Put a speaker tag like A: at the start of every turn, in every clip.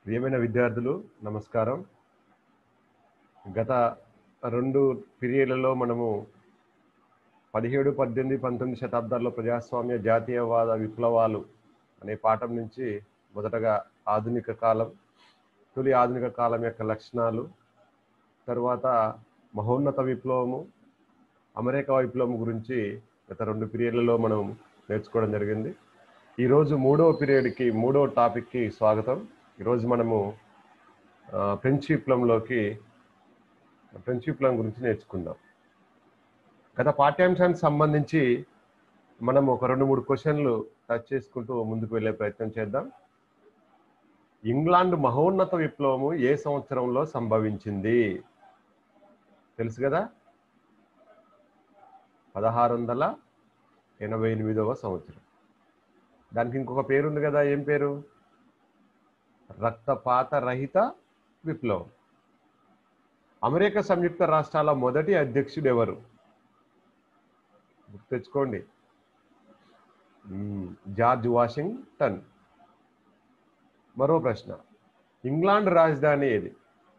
A: ప్రియమైన విద్యార్థులు నమస్కారం గత రెండు పీరియడ్లలో మనము పదిహేడు పద్దెనిమిది పంతొమ్మిది శతాబ్దాల్లో ప్రజాస్వామ్య జాతీయవాద విప్లవాలు అనే పాఠం నుంచి మొదటగా ఆధునిక కాలం తొలి ఆధునిక కాలం యొక్క లక్షణాలు తర్వాత మహోన్నత విప్లవము అమెరికా విప్లవం గురించి గత రెండు పీరియడ్లలో మనం నేర్చుకోవడం జరిగింది ఈరోజు మూడవ పీరియడ్కి మూడవ టాపిక్కి స్వాగతం ఈరోజు మనము ఆ, ఫ్రెంచ్ విప్లవంలోకి ఫ్రెంచ్ విప్లవం గురించి నేర్చుకుందాం గత పాఠ్యాంశానికి సంబంధించి మనం ఒక రెండు మూడు క్వశ్చన్లు టచ్ చేసుకుంటూ ముందుకు వెళ్ళే ప్రయత్నం చేద్దాం ఇంగ్లాండ్ మహోన్నత విప్లవము ఏ సంవత్సరంలో సంభవించింది తెలుసు కదా పదహారు వందల ఎనభై ఎనిమిదవ సంవత్సరం దానికి ఇంకొక పేరు ఉంది కదా ఏం పేరు రక్తపాత రహిత విప్లవం అమెరికా సంయుక్త రాష్ట్రాల మొదటి అధ్యక్షుడు ఎవరు గుర్తు తెచ్చుకోండి మ్మ్, జార్జ్ వాషింగ్టన్ మరో ప్రశ్న ఇంగ్లాండ్ రాజధాని ఏది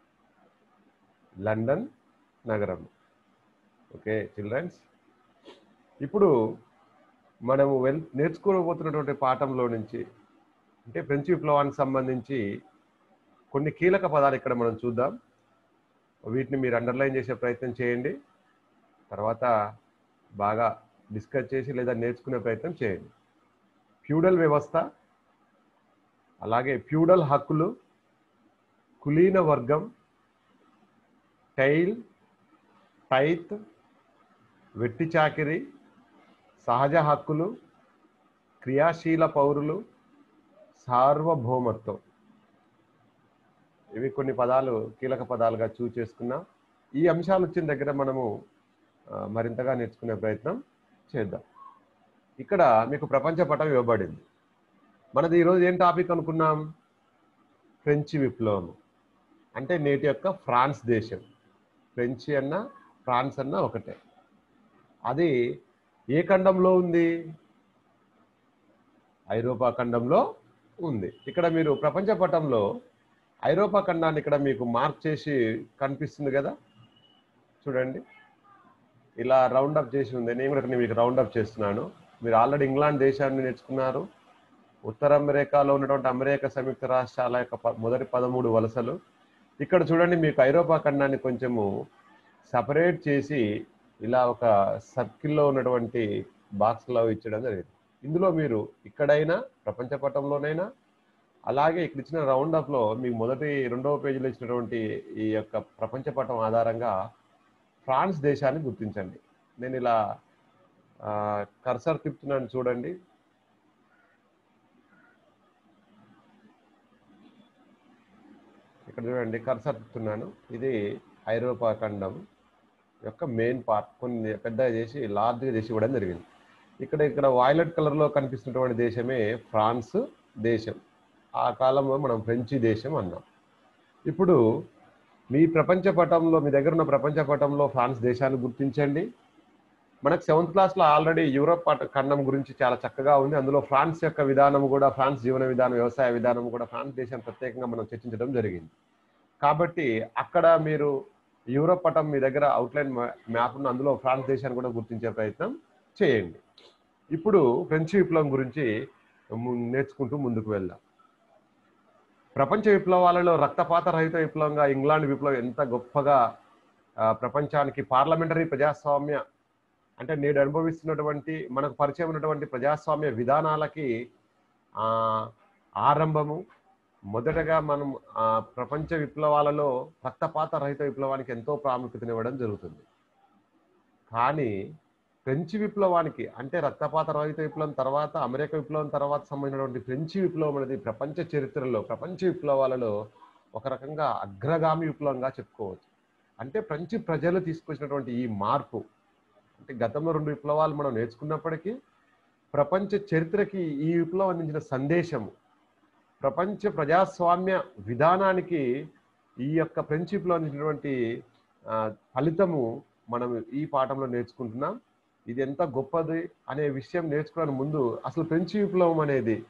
A: లండన్ నగరం ఓకే చిల్డ్రన్స్ ఇప్పుడు మనము వెల్ నేర్చుకోబోతున్నటువంటి పాఠంలో నుంచి అంటే ఫ్రెంచ్ విప్లవానికి సంబంధించి కొన్ని కీలక పదాలు ఇక్కడ మనం చూద్దాం వీటిని మీరు అండర్లైన్ చేసే ప్రయత్నం చేయండి తర్వాత బాగా డిస్కస్ చేసి లేదా నేర్చుకునే ప్రయత్నం చేయండి ఫ్యూడల్ వ్యవస్థ అలాగే ఫ్యూడల్ హక్కులు కులీన వర్గం టైల్ టైత్ వెట్టి చాకిరి సహజ హక్కులు క్రియాశీల పౌరులు సార్వభౌమత్వం ఇవి కొన్ని పదాలు కీలక పదాలుగా చూస్ చేసుకున్నాం ఈ అంశాలు వచ్చిన దగ్గర మనము ఆ, మరింతగా నేర్చుకునే ప్రయత్నం చేద్దాం ఇక్కడ మీకు ప్రపంచ పటం ఇవ్వబడింది మనది ఈరోజు ఏం టాపిక్ అనుకున్నాం ఫ్రెంచ్ విప్లవం అంటే నేటి యొక్క ఫ్రాన్స్ దేశం ఫ్రెంచ్ అన్న ఫ్రాన్స్ అన్న ఒకటే అది ఏ ఖండంలో ఉంది ఐరోపా ఖండంలో ఉంది ఇక్కడ మీరు ప్రపంచ పటంలో ఐరోపా ఖండాన్ని ఇక్కడ మీకు మార్క్ చేసి కనిపిస్తుంది కదా చూడండి ఇలా రౌండ్ అప్ చేసి ఉంది నేను కూడా ఇక్కడ మీకు రౌండ్ అప్ చేస్తున్నాను మీరు ఆల్రెడీ ఇంగ్లాండ్ దేశాన్ని నేర్చుకున్నారు ఉత్తర అమెరికాలో ఉన్నటువంటి అమెరికా సంయుక్త రాష్ట్రాల యొక్క ప- మొదటి పదమూడు వలసలు ఇక్కడ చూడండి మీకు ఐరోపా ఖండాన్ని కొంచెము సపరేట్ చేసి ఇలా ఒక సర్కిల్లో ఉన్నటువంటి బాక్స్లో ఇచ్చడం జరిగింది ఇందులో మీరు ఇక్కడైనా ప్రపంచ పటంలోనైనా అలాగే ఇక్కడ ఇచ్చిన రౌండ్ అప్ లో మీకు మొదటి రెండవ పేజీలో ఇచ్చినటువంటి ఈ యొక్క ప్రపంచ పటం ఆధారంగా ఫ్రాన్స్ దేశాన్ని గుర్తించండి నేను ఇలా కర్సర్ తిప్పుతున్నాను చూడండి ఇక్కడ చూడండి కర్సర్ తిప్పుతున్నాను ఇది ఐరోపా ఖండం యొక్క మెయిన్ పార్ట్ కొన్ని పెద్దగా చేసి లార్జ్గా చేసి ఇవ్వడం జరిగింది ఇక్కడ ఇక్కడ వైలెట్ కలర్లో కనిపిస్తున్నటువంటి దేశమే ఫ్రాన్స్ దేశం ఆ కాలంలో మనం ఫ్రెంచి దేశం అన్నాం ఇప్పుడు మీ ప్రపంచ పటంలో మీ దగ్గర ఉన్న ప్రపంచ పటంలో ఫ్రాన్స్ దేశాన్ని గుర్తించండి మనకు సెవెంత్ క్లాస్లో ఆల్రెడీ యూరోప్ పట- ఖండం గురించి చాలా చక్కగా ఉంది అందులో ఫ్రాన్స్ యొక్క విధానం కూడా ఫ్రాన్స్ జీవన విధానం వ్యవసాయ విధానం కూడా ఫ్రాన్స్ దేశాన్ని ప్రత్యేకంగా మనం చర్చించడం జరిగింది కాబట్టి అక్కడ మీరు యూరోప్ పటం మీ దగ్గర అవుట్లైన్ మ్యాప్ ఉన్న అందులో ఫ్రాన్స్ దేశాన్ని కూడా గుర్తించే ప్రయత్నం చేయండి ఇప్పుడు ఫ్రెంచ్ విప్లవం గురించి ము- నేర్చుకుంటూ ముందుకు వెళ్దాం ప్రపంచ విప్లవాలలో రక్తపాత రహిత విప్లవంగా ఇంగ్లాండ్ విప్లవం ఎంత గొప్పగా ఆ, ప్రపంచానికి పార్లమెంటరీ ప్రజాస్వామ్య అంటే నేడు అనుభవిస్తున్నటువంటి మనకు పరిచయం ఉన్నటువంటి ప్రజాస్వామ్య విధానాలకి ఆ, ఆరంభము మొదటగా మనం ఆ, ప్రపంచ విప్లవాలలో రక్తపాత రహిత విప్లవానికి ఎంతో ప్రాముఖ్యతనివ్వడం జరుగుతుంది కానీ ఫ్రెంచ్ విప్లవానికి అంటే రక్తపాత రహిత విప్లవం తర్వాత అమెరికా విప్లవం తర్వాత సంబంధించినటువంటి ఫ్రెంచ్ విప్లవం అనేది ప్రపంచ చరిత్రలో ప్రపంచ విప్లవాలలో ఒక రకంగా అగ్రగామి విప్లవంగా చెప్పుకోవచ్చు అంటే ఫ్రెంచ్ ప్రజలు తీసుకొచ్చినటువంటి ఈ మార్పు అంటే గతంలో రెండు విప్లవాలు మనం నేర్చుకున్నప్పటికీ ప్రపంచ చరిత్రకి ఈ విప్లవం అందించిన సందేశము ప్రపంచ ప్రజాస్వామ్య విధానానికి ఈ యొక్క ఫ్రెంచ్ విప్లవం అందించినటువంటి ఆ, ఫలితము మనం ఈ పాఠంలో నేర్చుకుంటున్నాం ఇది ఎంత గొప్పది అనే విషయం నేర్చుకోవడానికి ముందు అసలు ఫ్రెంచ్ విప్లవం అనేది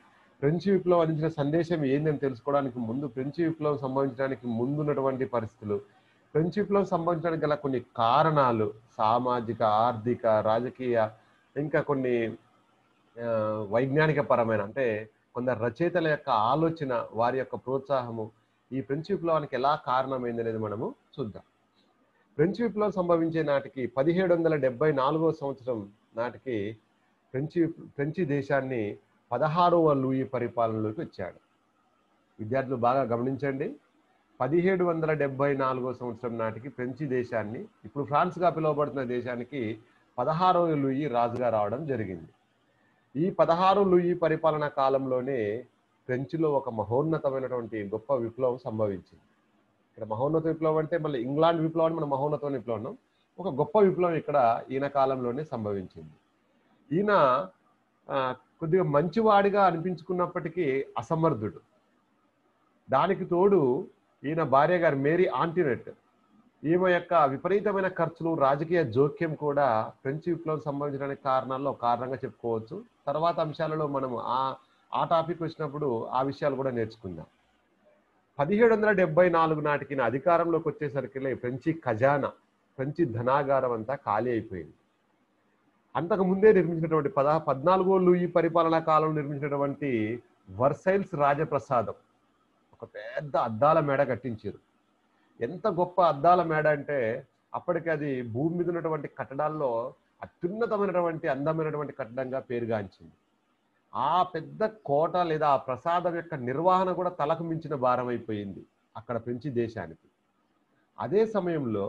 A: ఫ్రెంచ్ విప్లవం అందించిన సందేశం ఏందని తెలుసుకోవడానికి ముందు ఫ్రెంచ్ విప్లవం సంభవించడానికి ముందున్నటువంటి పరిస్థితులు ఫ్రెంచ్ విప్లవం సంభవించడానికి గల కొన్ని కారణాలు సామాజిక ఆర్థిక రాజకీయ ఇంకా కొన్ని ఆ, వైజ్ఞానిక పరమైన అంటే కొందరు రచయితల యొక్క ఆలోచన వారి యొక్క ప్రోత్సాహము ఈ ఫ్రెంచ్ విప్లవానికి ఎలా కారణమైంది అనేది మనము చూద్దాం ఫ్రెంచ్ విప్లవం సంభవించే నాటికి పదిహేడు వందల డెబ్బై నాలుగవ సంవత్సరం నాటికి ఫ్రెంచి ఫ్రెంచి దేశాన్ని పదహారవ లూయి పరిపాలనలోకి వచ్చాడు విద్యార్థులు బాగా గమనించండి పదిహేడు వందల డెబ్బై నాలుగో సంవత్సరం నాటికి ఫ్రెంచి దేశాన్ని ఇప్పుడు ఫ్రాన్స్గా పిలువబడుతున్న దేశానికి పదహారవ లూయి రాజుగా రావడం జరిగింది ఈ పదహారు లూయి పరిపాలనా కాలంలోనే ఫ్రెంచ్లో ఒక మహోన్నతమైనటువంటి గొప్ప విప్లవం సంభవించింది ఇక్కడ మహోన్నత విప్లవం అంటే మళ్ళీ ఇంగ్లాండ్ విప్లవం అని మనం మహోన్నత విప్లవం అన్నాం. ఒక గొప్ప విప్లవం ఇక్కడ ఈయన కాలంలోనే సంభవించింది ఈయన ఆ, కొద్దిగా మంచివాడిగా అనిపించుకున్నప్పటికీ అసమర్థుడు దానికి తోడు ఈయన భార్య గారు మేరీ ఆంటినెట్ ఈమె యొక్క విపరీతమైన ఖర్చులు రాజకీయ జోక్యం కూడా ఫ్రెంచ్ విప్లవం సంబంధించడానికి కారణాల్లో ఒక కారణంగా చెప్పుకోవచ్చు తర్వాత అంశాలలో మనము ఆ ఆ టాపిక్ వచ్చినప్పుడు ఆ విషయాలు కూడా నేర్చుకుందాం పదిహేడు వందల డెబ్బై నాలుగు నాటికి ఈయన అధికారంలోకి వచ్చేసరికి ఫ్రెంచి ఖజానా ఫ్రెంచి ధనాగారం అంతా ఖాళీ అయిపోయింది అంతకు ముందే నిర్మించినటువంటి పద పద్నాలుగో లూయి పరిపాలనా కాలంలో నిర్మించినటువంటి వర్సైల్స్ రాజప్రసాదం ఒక పెద్ద అద్దాల మేడ కట్టించారు ఎంత గొప్ప అద్దాల మేడ అంటే అప్పటికి అది భూమి మీద ఉన్నటువంటి కట్టడాల్లో అత్యున్నతమైనటువంటి అందమైనటువంటి కట్టడంగా పేరుగాంచింది ఆ పెద్ద కోట లేదా ఆ ప్రసాదం యొక్క నిర్వహణ కూడా తలకు మించిన భారం అయిపోయింది అక్కడ ఫ్రెంచి దేశానికి అదే సమయంలో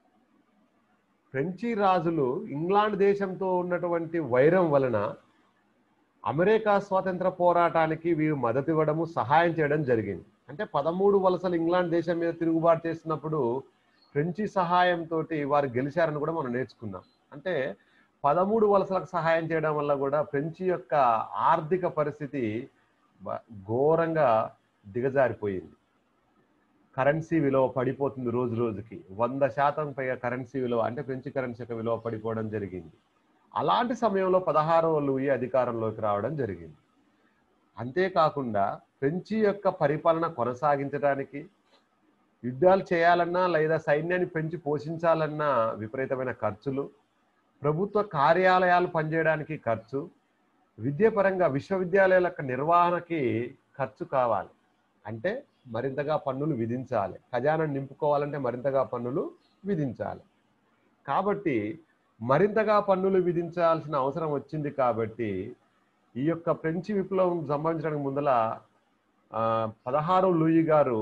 A: ఫ్రెంచి రాజులు ఇంగ్లాండ్ దేశంతో ఉన్నటువంటి వైరం వలన అమెరికా స్వాతంత్ర పోరాటానికి వీరు మద్దతు ఇవ్వడము సహాయం చేయడం జరిగింది అంటే పదమూడు వలసలు ఇంగ్లాండ్ దేశం మీద తిరుగుబాటు చేస్తున్నప్పుడు ఫ్రెంచి సహాయంతో వారు గెలిచారని కూడా మనం నేర్చుకున్నాం అంటే పదమూడు వలసలకు సహాయం చేయడం వల్ల కూడా ఫ్రెంచి యొక్క ఆర్థిక పరిస్థితి బ- ఘోరంగా దిగజారిపోయింది కరెన్సీ విలువ పడిపోతుంది రోజు రోజుకి వంద శాతం పైగా కరెన్సీ విలువ అంటే ఫ్రెంచి కరెన్సీ యొక్క విలువ పడిపోవడం జరిగింది అలాంటి సమయంలో పదహారవ లూయి అధికారంలోకి రావడం జరిగింది అంతేకాకుండా ఫ్రెంచి యొక్క పరిపాలన కొనసాగించడానికి యుద్ధాలు చేయాలన్నా లేదా సైన్యాన్ని పెంచి పోషించాలన్నా విపరీతమైన ఖర్చులు ప్రభుత్వ కార్యాలయాలు పనిచేయడానికి ఖర్చు విద్యాపరంగా విశ్వవిద్యాలయాల యొక్క నిర్వహణకి ఖర్చు కావాలి అంటే మరింతగా పన్నులు విధించాలి ఖజానా నింపుకోవాలంటే మరింతగా పన్నులు విధించాలి కాబట్టి మరింతగా పన్నులు విధించాల్సిన అవసరం వచ్చింది కాబట్టి ఈ యొక్క ఫ్రెంచి విప్లవం సంబంధించడానికి ముందల ఆ, పదహారు లూయి గారు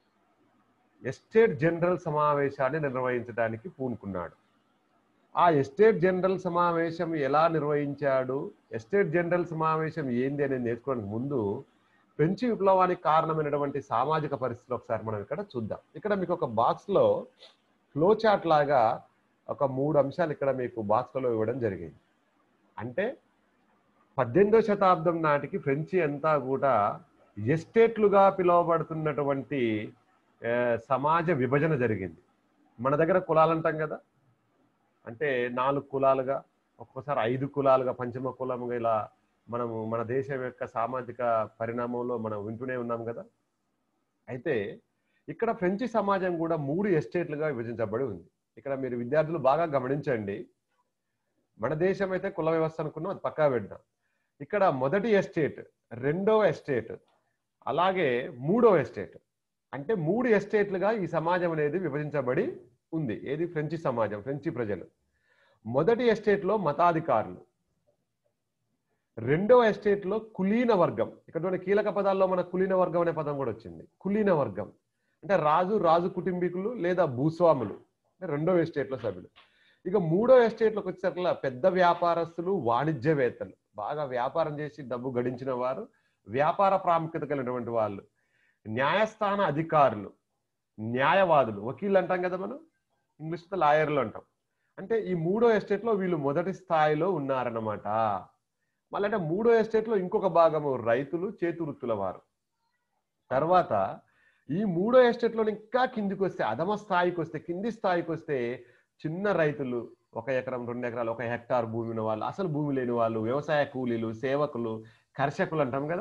A: ఎస్టేట్ జనరల్ సమావేశాన్ని నిర్వహించడానికి పూనుకున్నాడు ఆ ఎస్టేట్ జనరల్ సమావేశం ఎలా నిర్వహించాడు ఎస్టేట్ జనరల్ సమావేశం ఏంది అనేది నేర్చుకోవడానికి ముందు ఫ్రెంచి విప్లవానికి కారణమైనటువంటి సామాజిక పరిస్థితులు ఒకసారి మనం ఇక్కడ చూద్దాం ఇక్కడ మీకు ఒక బాక్స్లో ఫ్లో చార్ట్ లాగా ఒక మూడు అంశాలు ఇక్కడ మీకు బాక్స్లలో ఇవ్వడం జరిగింది అంటే పద్దెనిమిదో శతాబ్దం నాటికి ఫ్రెంచి అంతా కూడా ఎస్టేట్లుగా పిలువబడుతున్నటువంటి ఆ, సమాజ విభజన జరిగింది మన దగ్గర కులాలు అంటాం కదా అంటే నాలుగు కులాలుగా ఒక్కోసారి ఐదు కులాలుగా పంచమ కులముగా ఇలా మనము మన దేశం యొక్క సామాజిక పరిణామంలో మనం వింటూనే ఉన్నాం కదా అయితే ఇక్కడ ఫ్రెంచి సమాజం కూడా మూడు ఎస్టేట్లుగా విభజించబడి ఉంది ఇక్కడ మీరు విద్యార్థులు బాగా గమనించండి మన దేశం అయితే కుల వ్యవస్థ అనుకున్నాం అది పక్కా పెడదాం ఇక్కడ మొదటి ఎస్టేట్ రెండవ ఎస్టేట్ అలాగే మూడో ఎస్టేట్ అంటే మూడు ఎస్టేట్లుగా ఈ సమాజం అనేది విభజించబడి ఉంది ఏది ఫ్రెంచి సమాజం ఫ్రెంచి ప్రజలు మొదటి ఎస్టేట్లో మతాధికారులు రెండవ ఎస్టేట్లో కులీన వర్గం ఇక్కడ ఉన్న కీలక పదాల్లో మన కులీన వర్గం అనే పదం కూడా వచ్చింది కులీన వర్గం అంటే రాజు రాజు కుటుంబీకులు లేదా భూస్వాములు అంటే రెండవ ఎస్టేట్లో సభ్యులు ఇక మూడో ఎస్టేట్లోకి వచ్చేసరికి పెద్ద వ్యాపారస్తులు వాణిజ్యవేత్తలు బాగా వ్యాపారం చేసి డబ్బు గడించిన వారు వ్యాపార ప్రాముఖ్యత కలిగినటువంటి వాళ్ళు న్యాయస్థాన అధికారులు న్యాయవాదులు వకీళ్ళు అంటాం కదా మనం ఇంగ్లీష్లో లాయర్లు అంటాం అంటే ఈ మూడో ఎస్టేట్లో వీళ్ళు మొదటి స్థాయిలో ఉన్నారన్నమాట మళ్ళీ అంటే మూడో ఎస్టేట్లో ఇంకొక భాగము రైతులు చేతి వృత్తుల వారు తర్వాత ఈ మూడో ఎస్టేట్లో ఇంకా కిందికి వస్తే అధమ స్థాయికి వస్తే కింది స్థాయికి వస్తే చిన్న రైతులు ఒక ఎకరం రెండు ఎకరాలు ఒక హెక్టార్ భూమి ఉన్న వాళ్ళు అసలు భూమి లేని వాళ్ళు వ్యవసాయ కూలీలు సేవకులు కర్షకులు అంటాం కదా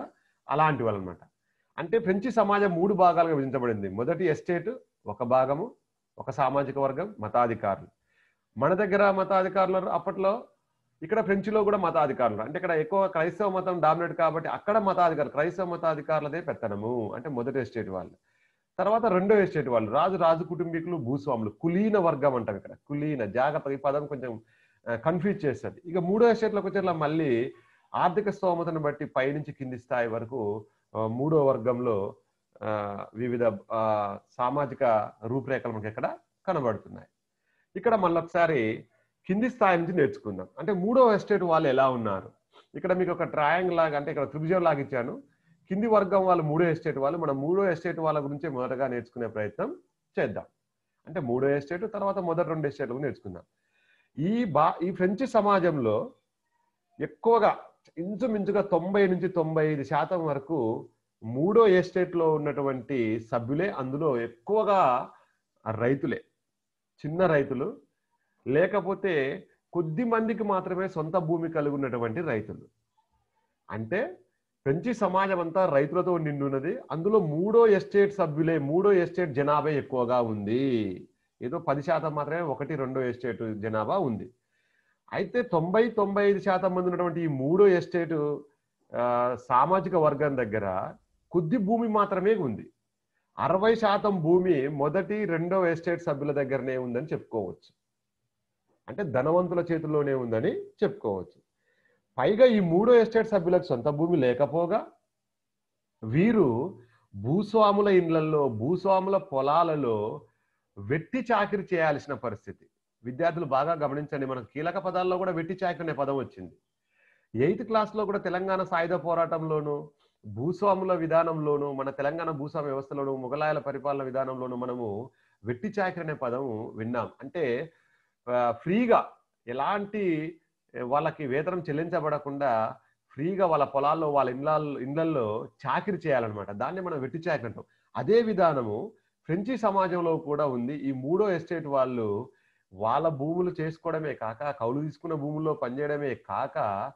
A: అలాంటి వాళ్ళు అనమాట అంటే ఫ్రెంచి సమాజం మూడు భాగాలుగా విభజించబడింది మొదటి ఎస్టేట్ ఒక భాగము ఒక సామాజిక వర్గం మతాధికారులు మన దగ్గర మతాధికారులు అప్పట్లో ఇక్కడ ఫ్రెంచ్లో కూడా మతాధికారులు అంటే ఇక్కడ ఎక్కువ క్రైస్తవ మతం డామినేట్ కాబట్టి అక్కడ మతాధికారులు క్రైస్తవ మతాధికారులదే పెత్తనము అంటే మొదటి ఎస్టేట్ వాళ్ళు తర్వాత రెండో ఎస్టేట్ వాళ్ళు రాజు రాజు కుటుంబీకులు భూస్వాములు కులీన వర్గం అంటాం ఇక్కడ కులీన జాగ్రత్త ఈ పదం కొంచెం కన్ఫ్యూజ్ చేస్తుంది ఇక మూడో ఎస్టేట్లోకి వచ్చేట్లా మళ్ళీ ఆర్థిక స్తోమతను బట్టి పైనుంచి కింది స్థాయి వరకు ఆ, మూడో వర్గంలో ఆ, వివిధ ఆ, సామాజిక రూపురేఖలు మనకి ఇక్కడ కనబడుతున్నాయి ఇక్కడ మళ్ళీ ఒకసారి కింది స్థాయి నుంచి నేర్చుకుందాం అంటే మూడో ఎస్టేట్ వాళ్ళు ఎలా ఉన్నారు ఇక్కడ మీకు ఒక ట్రయాంగిల్ లాగా అంటే ఇక్కడ త్రిభుజం లాగా ఇచ్చాను కింది వర్గం వాళ్ళు మూడో ఎస్టేట్ వాళ్ళు మనం మూడో ఎస్టేట్ వాళ్ళ గురించి మొదటగా నేర్చుకునే ప్రయత్నం చేద్దాం అంటే మూడో ఎస్టేట్ తర్వాత మొదటి రెండు ఎస్టేట్ నేర్చుకుందాం ఈ బా ఈ ఫ్రెంచ్ సమాజంలో ఎక్కువగా ఇంచుమించుగా తొంభై నుంచి తొంభై ఐదు శాతం వరకు మూడో ఎస్టేట్ లో ఉన్నటువంటి సభ్యులే అందులో ఎక్కువగా రైతులే చిన్న రైతులు లేకపోతే కొద్ది మందికి మాత్రమే సొంత భూమి కలిగి ఉన్నటువంటి రైతులు అంటే ఫ్రెంచి సమాజం అంతా రైతులతో నిండున్నది అందులో మూడో ఎస్టేట్ సభ్యులే మూడో ఎస్టేట్ జనాభా ఎక్కువగా ఉంది ఏదో పది శాతం మాత్రమే ఒకటి రెండో ఎస్టేట్ జనాభా ఉంది అయితే తొంభై తొంభై ఐదు శాతం మంది ఉన్నటువంటి ఈ మూడో ఎస్టేట్ ఆ, సామాజిక వర్గం దగ్గర కొద్ది భూమి మాత్రమే ఉంది అరవై శాతం భూమి మొదటి రెండో ఎస్టేట్ సభ్యుల దగ్గరనే ఉందని చెప్పుకోవచ్చు అంటే ధనవంతుల చేతుల్లోనే ఉందని చెప్పుకోవచ్చు పైగా ఈ మూడో ఎస్టేట్ సభ్యులకు సొంత భూమి లేకపోగా వీరు భూస్వాముల ఇండ్లలో భూస్వాముల పొలాలలో వెట్టి చాకిరి చేయాల్సిన పరిస్థితి విద్యార్థులు బాగా గమనించండి మనకు కీలక పదాల్లో కూడా వెట్టి చాకిరి అనే పదం వచ్చింది ఎయిత్ క్లాస్ లో కూడా తెలంగాణ సాయుధ పోరాటంలోను భూస్వాముల విధానంలోను మన తెలంగాణ భూస్వామ్య వ్యవస్థలోను ముగలాయల పరిపాలన విధానంలోను మనము వెట్టి చాకిరి అనే పదం విన్నాం అంటే ఆ, ఫ్రీగా ఎలాంటి ఏ, వాళ్ళకి వేతనం చెల్లించబడకుండా ఫ్రీగా వాళ్ళ పొలాల్లో వాళ్ళ ఇండ్ల ఇండ్లల్లో చాకిరి చేయాలన్నమాట దాన్ని మనం వెట్టి చాకిరి అంటాం అదే విధానము ఫ్రెంచి సమాజంలో కూడా ఉంది ఈ మూడో ఎస్టేట్ వాళ్ళు వాళ్ళ భూములు చేసుకోవడమే కాక కౌలు తీసుకున్న భూముల్లో పనిచేయడమే కాక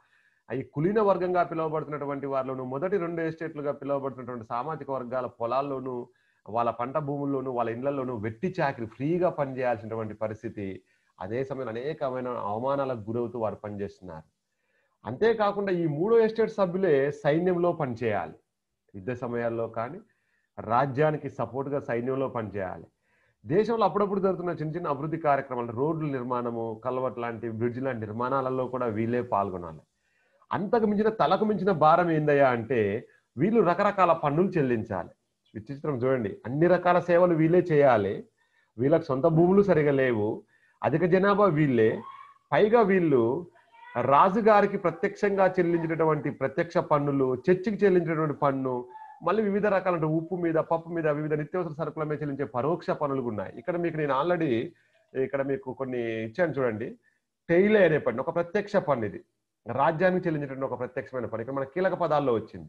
A: అవి కులీన వర్గంగా పిలువబడుతున్నటువంటి వాళ్ళను మొదటి రెండు ఎస్టేట్లుగా పిలువబడుతున్నటువంటి సామాజిక వర్గాల పొలాల్లోనూ వాళ్ళ పంట భూముల్లోనూ వాళ్ళ ఇళ్లలోనూ వెట్టి చాకిరి ఫ్రీగా పనిచేయాల్సినటువంటి పరిస్థితి అదే సమయంలో అనేకమైన అవమానాలకు గురవుతూ వారు పనిచేస్తున్నారు అంతేకాకుండా ఈ మూడో ఎస్టేట్ సభ్యులే సైన్యంలో పనిచేయాలి యుద్ధ సమయాల్లో కానీ రాజ్యానికి సపోర్ట్గా సైన్యంలో పనిచేయాలి దేశంలో అప్పుడప్పుడు జరుగుతున్న చిన్న చిన్న అభివృద్ధి కార్యక్రమాలు రోడ్ల నిర్మాణము కల్వర్ట్ లాంటి బ్రిడ్జ్ లాంటి నిర్మాణాలలో కూడా వీళ్ళే పాల్గొనాలి అంతకు మించిన తలకు మించిన భారం ఏందయ్యా అంటే వీళ్ళు రకరకాల పన్నులు చెల్లించాలి విచిత్రం చూడండి అన్ని రకాల సేవలు వీళ్ళే చేయాలి వీళ్ళకి సొంత భూములు సరిగా లేవు అధిక జనాభా వీళ్ళే పైగా వీళ్ళు రాజుగారికి ప్రత్యక్షంగా చెల్లించినటువంటి ప్రత్యక్ష పన్నులు చర్చికి చెల్లించినటువంటి పన్ను మళ్ళీ వివిధ రకాల ఉప్పు మీద పప్పు మీద వివిధ నిత్యావసర సరుకుల మీద చెల్లించే పరోక్ష పన్నులు కూడా ఉన్నాయి ఇక్కడ మీకు నేను ఆల్రెడీ ఇక్కడ మీకు కొన్ని ఇచ్చాను చూడండి టెయిలే అనే పన్ను ఒక ప్రత్యక్ష పన్ను ఇది రాజ్యానికి చెల్లించేటువంటి ఒక ప్రత్యక్షమైన పన్ను ఇక్కడ మన కీలక పదాల్లో వచ్చింది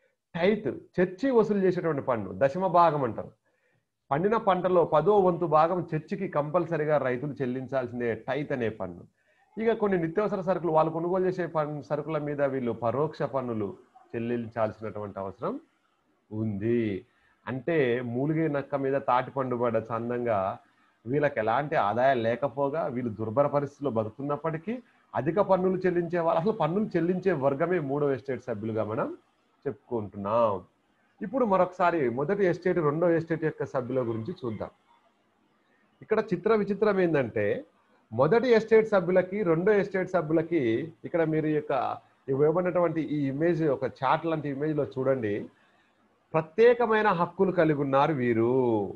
A: టైత్ చర్చి వసూలు చేసేటువంటి పన్ను దశమ భాగం అంటారు పండిన పంటలో పదో వంతు భాగం చర్చికి కంపల్సరిగా రైతులు చెల్లించాల్సిందే టైత్ అనే పన్ను ఇక కొన్ని నిత్యావసర సరుకులు వాళ్ళు కొనుగోలు చేసే పన్ను సరుకుల మీద వీళ్ళు పరోక్ష పన్నులు చెల్లించాల్సినటువంటి అవసరం ఉంది అంటే మూలిగే నక్క మీద తాటి పండు పడ్డ చందంగా వీళ్ళకి ఎలాంటి ఆదాయం లేకపోగా వీళ్ళు దుర్భర పరిస్థితుల్లో బతుకున్నప్పటికీ అధిక పన్నులు చెల్లించే వాళ్ళు అసలు పన్నులు చెల్లించే వర్గమే మూడో ఎస్టేట్ సభ్యులుగా మనం చెప్పుకుంటున్నాం ఇప్పుడు మరొకసారి మొదటి ఎస్టేట్ రెండో ఎస్టేట్ యొక్క సభ్యుల గురించి చూద్దాం ఇక్కడ చిత్ర విచిత్రం ఏంటంటే మొదటి ఎస్టేట్ సభ్యులకి రెండో ఎస్టేట్ సభ్యులకి ఇక్కడ మీరు ఈ యొక్క ఇవ్వబడినటువంటి ఈ ఇమేజ్ ఒక చాట్ లాంటి ఇమేజ్ లో చూడండి ప్రత్యేకమైన హక్కులు కలిగి ఉన్నారు వీరు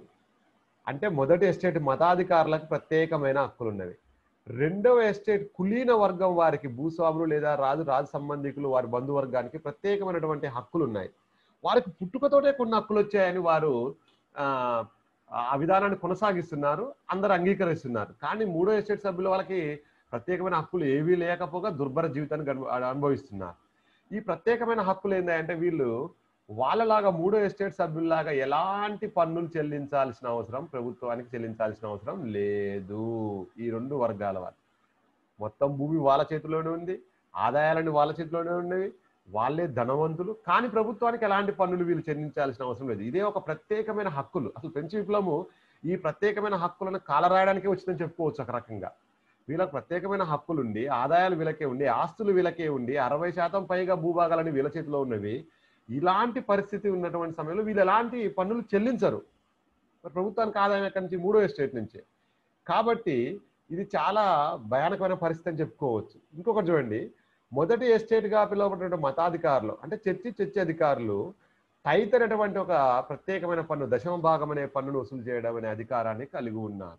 A: అంటే మొదటి ఎస్టేట్ మతాధికారులకు ప్రత్యేకమైన హక్కులు ఉన్నవి రెండవ ఎస్టేట్ కులీన వర్గం వారికి భూస్వాములు లేదా రాజు రాజు సంబంధికులు వారి బంధువర్గానికి ప్రత్యేకమైనటువంటి హక్కులు ఉన్నాయి వారికి పుట్టుకతోటే కొన్ని హక్కులు వచ్చాయని వారు ఆ ఆ విధానాన్ని కొనసాగిస్తున్నారు అందరు అంగీకరిస్తున్నారు కానీ మూడో ఎస్టేట్ సభ్యుల వాళ్ళకి ప్రత్యేకమైన హక్కులు ఏవీ లేకపోగా దుర్భర జీవితాన్ని గను- అనుభవిస్తున్నారు ఈ ప్రత్యేకమైన హక్కులు ఏంటంటే వీళ్ళు వాళ్ళలాగా మూడో ఎస్టేట్ సభ్యుల్లాగా ఎలాంటి పన్నులు చెల్లించాల్సిన అవసరం ప్రభుత్వానికి చెల్లించాల్సిన అవసరం లేదు ఈ రెండు వర్గాల వారు మొత్తం భూమి వాళ్ళ చేతిలోనే ఉంది ఆదాయాలన్నీ వాళ్ళ చేతిలోనే ఉన్నవి వాళ్ళే ధనవంతులు కానీ ప్రభుత్వానికి ఎలాంటి పన్నులు వీళ్ళు చెల్లించాల్సిన అవసరం లేదు ఇదే ఒక ప్రత్యేకమైన హక్కులు అసలు ఫ్రెంచ్ విప్లవము ఈ ప్రత్యేకమైన హక్కులను కాలరాయడానికే వచ్చిందని చెప్పుకోవచ్చు ఒక రకంగా వీళ్ళకి ప్రత్యేకమైన హక్కులు ఉండి ఆదాయాలు వీళ్ళకే ఉండి ఆస్తులు వీళ్ళకే ఉండి అరవై శాతం పైగా భూభాగాలని వీళ్ళ చేతిలో ఉన్నవి ఇలాంటి పరిస్థితి ఉన్నటువంటి సమయంలో వీళ్ళు ఎలాంటి పన్నులు చెల్లించరు మరి ప్రభుత్వానికి ఆదాయం ఎక్కడి నుంచి మూడో ఎస్టేట్ నుంచి కాబట్టి ఇది చాలా భయానకమైన పరిస్థితి అని చెప్పుకోవచ్చు ఇంకొకటి చూడండి మొదటి ఎస్టేట్గా పిలువబడిన మతాధికారులు అంటే చర్చి చర్చి అధికారులు టైత్ అనేటువంటి ఒక ప్రత్యేకమైన పన్ను దశమ భాగం అనే పన్నును వసూలు చేయడం అనే అధికారాన్ని కలిగి ఉన్నారు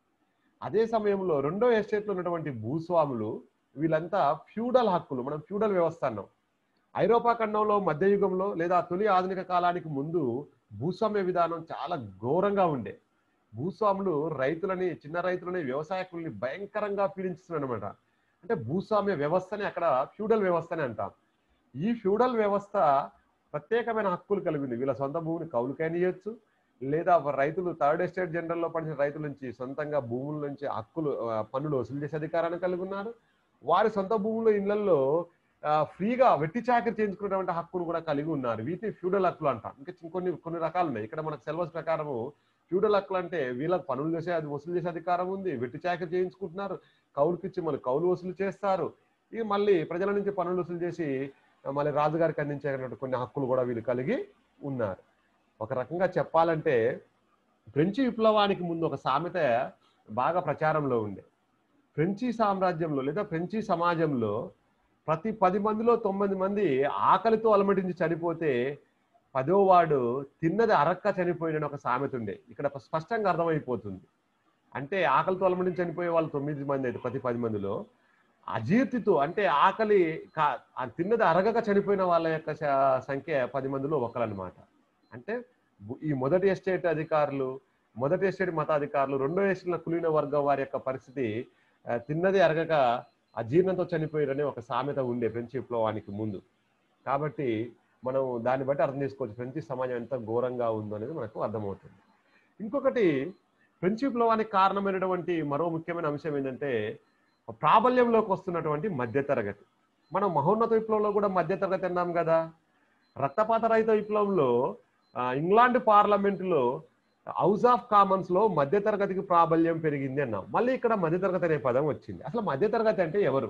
A: అదే సమయంలో రెండో ఎస్టేట్లో ఉన్నటువంటి భూస్వాములు వీళ్ళంతా ఫ్యూడల్ హక్కులు మనం ఫ్యూడల్ వ్యవస్థ అన్నాం ఐరోపా ఖండంలో మధ్యయుగంలో లేదా తొలి ఆధునిక కాలానికి ముందు భూస్వామ్య విధానం చాలా ఘోరంగా ఉండే భూస్వాములు రైతులని చిన్న రైతులని వ్యవసాయకుల్ని భయంకరంగా పీడించుతున్నారు అనమాట అంటే భూస్వామ్య వ్యవస్థని అక్కడ ఫ్యూడల్ వ్యవస్థని అంటాం ఈ ఫ్యూడల్ వ్యవస్థ ప్రత్యేకమైన హక్కులు కలిగి ఉంది వీళ్ళ సొంత భూమిని కౌలుకైనా ఇవ్వచ్చు లేదా రైతులు థర్డ్ ఎస్టేట్ జనరల్లో పడిన రైతుల నుంచి సొంతంగా భూముల నుంచి హక్కులు ఆ, పన్నులు వసూలు చేసే అధికారాన్ని కలిగి ఉన్నారు వారి సొంత భూముల ఇళ్లలో ఆ, ఫ్రీగా వెట్టి చాకరి చేయించుకునేటువంటి హక్కును కూడా కలిగి ఉన్నారు వీటిని ఫ్యూడల్ హక్కులు అంటాం ఇంకా చిన్న కొన్ని కొన్ని రకాలు ఉన్నాయి ఇక్కడ మనకు సిలబస్ ప్రకారము ఫ్యూడల్ హక్కులు అంటే వీళ్ళకి పనులు చేసే అది వసూలు చేసే అధికారం ఉంది వెట్టి చాకరి చేయించుకుంటున్నారు కౌలుకి ఇచ్చి మళ్ళీ కౌలు వసూలు చేస్తారు ఇవి మళ్ళీ ప్రజల నుంచి పనులు వసూలు చేసి ఆ, మళ్ళీ రాజుగారికి అందించేటువంటి కొన్ని హక్కులు కూడా వీళ్ళు కలిగి ఉన్నారు ఒక రకంగా చెప్పాలంటే ఫ్రెంచి విప్లవానికి ముందు ఒక సామెత బాగా ప్రచారంలో ఉండే ఫ్రెంచి సామ్రాజ్యంలో లేదా ఫ్రెంచి సమాజంలో ప్రతి పది మందిలో తొమ్మిది మంది ఆకలితో అలమటించి చనిపోతే పదో వాడు తిన్నది అరక్క చనిపోయిన ఒక సామెత ఉండే ఇక్కడ స్పష్టంగా అర్థమైపోతుంది అంటే ఆకలితో అలమటించి చనిపోయే వాళ్ళు తొమ్మిది మంది అయితే ప్రతి పది మందిలో అజీర్తితో అంటే ఆకలి కా- ఆ తిన్నది అరగక చనిపోయిన వాళ్ళ యొక్క శ- సంఖ్య పది మందిలో ఒకరన్నమాట అంటే బు- ఈ మొదటి ఎస్టేట్ అధికారులు మొదటి ఎస్టేట్ మతాధికారులు రెండో ఎస్టేట్ల కులీన వర్గం వారి యొక్క పరిస్థితి ఆ, తిన్నది అరగక అజీర్ణంతో చనిపోయారని ఒక సామెత ఉండే ఫ్రెంచ్ విప్లవానికి ముందు కాబట్టి మనం దాన్ని బట్టి అర్థం చేసుకోవచ్చు ఫ్రెంచ్ సమాజం ఎంత ఘోరంగా ఉందో అనేది మనకు అర్థమవుతుంది ఇంకొకటి ఫ్రెంచ్ విప్లవానికి కారణమైనటువంటి మరో ముఖ్యమైన అంశం ఏంటంటే ప్రాబల్యంలోకి వస్తున్నటువంటి మధ్యతరగతి మనం మహోన్నత విప్లవంలో కూడా మధ్యతరగతి అన్నాం కదా రక్తపాత రహిత విప్లవంలో ఆ, ఇంగ్లాండ్ పార్లమెంటులో హౌస్ ఆఫ్ కామన్స్ లో మధ్యతరగతికి ప్రాబల్యం పెరిగింది అన్నాం మళ్ళీ ఇక్కడ మధ్యతరగతి అనే పదం వచ్చింది అసలు మధ్యతరగతి అంటే ఎవరు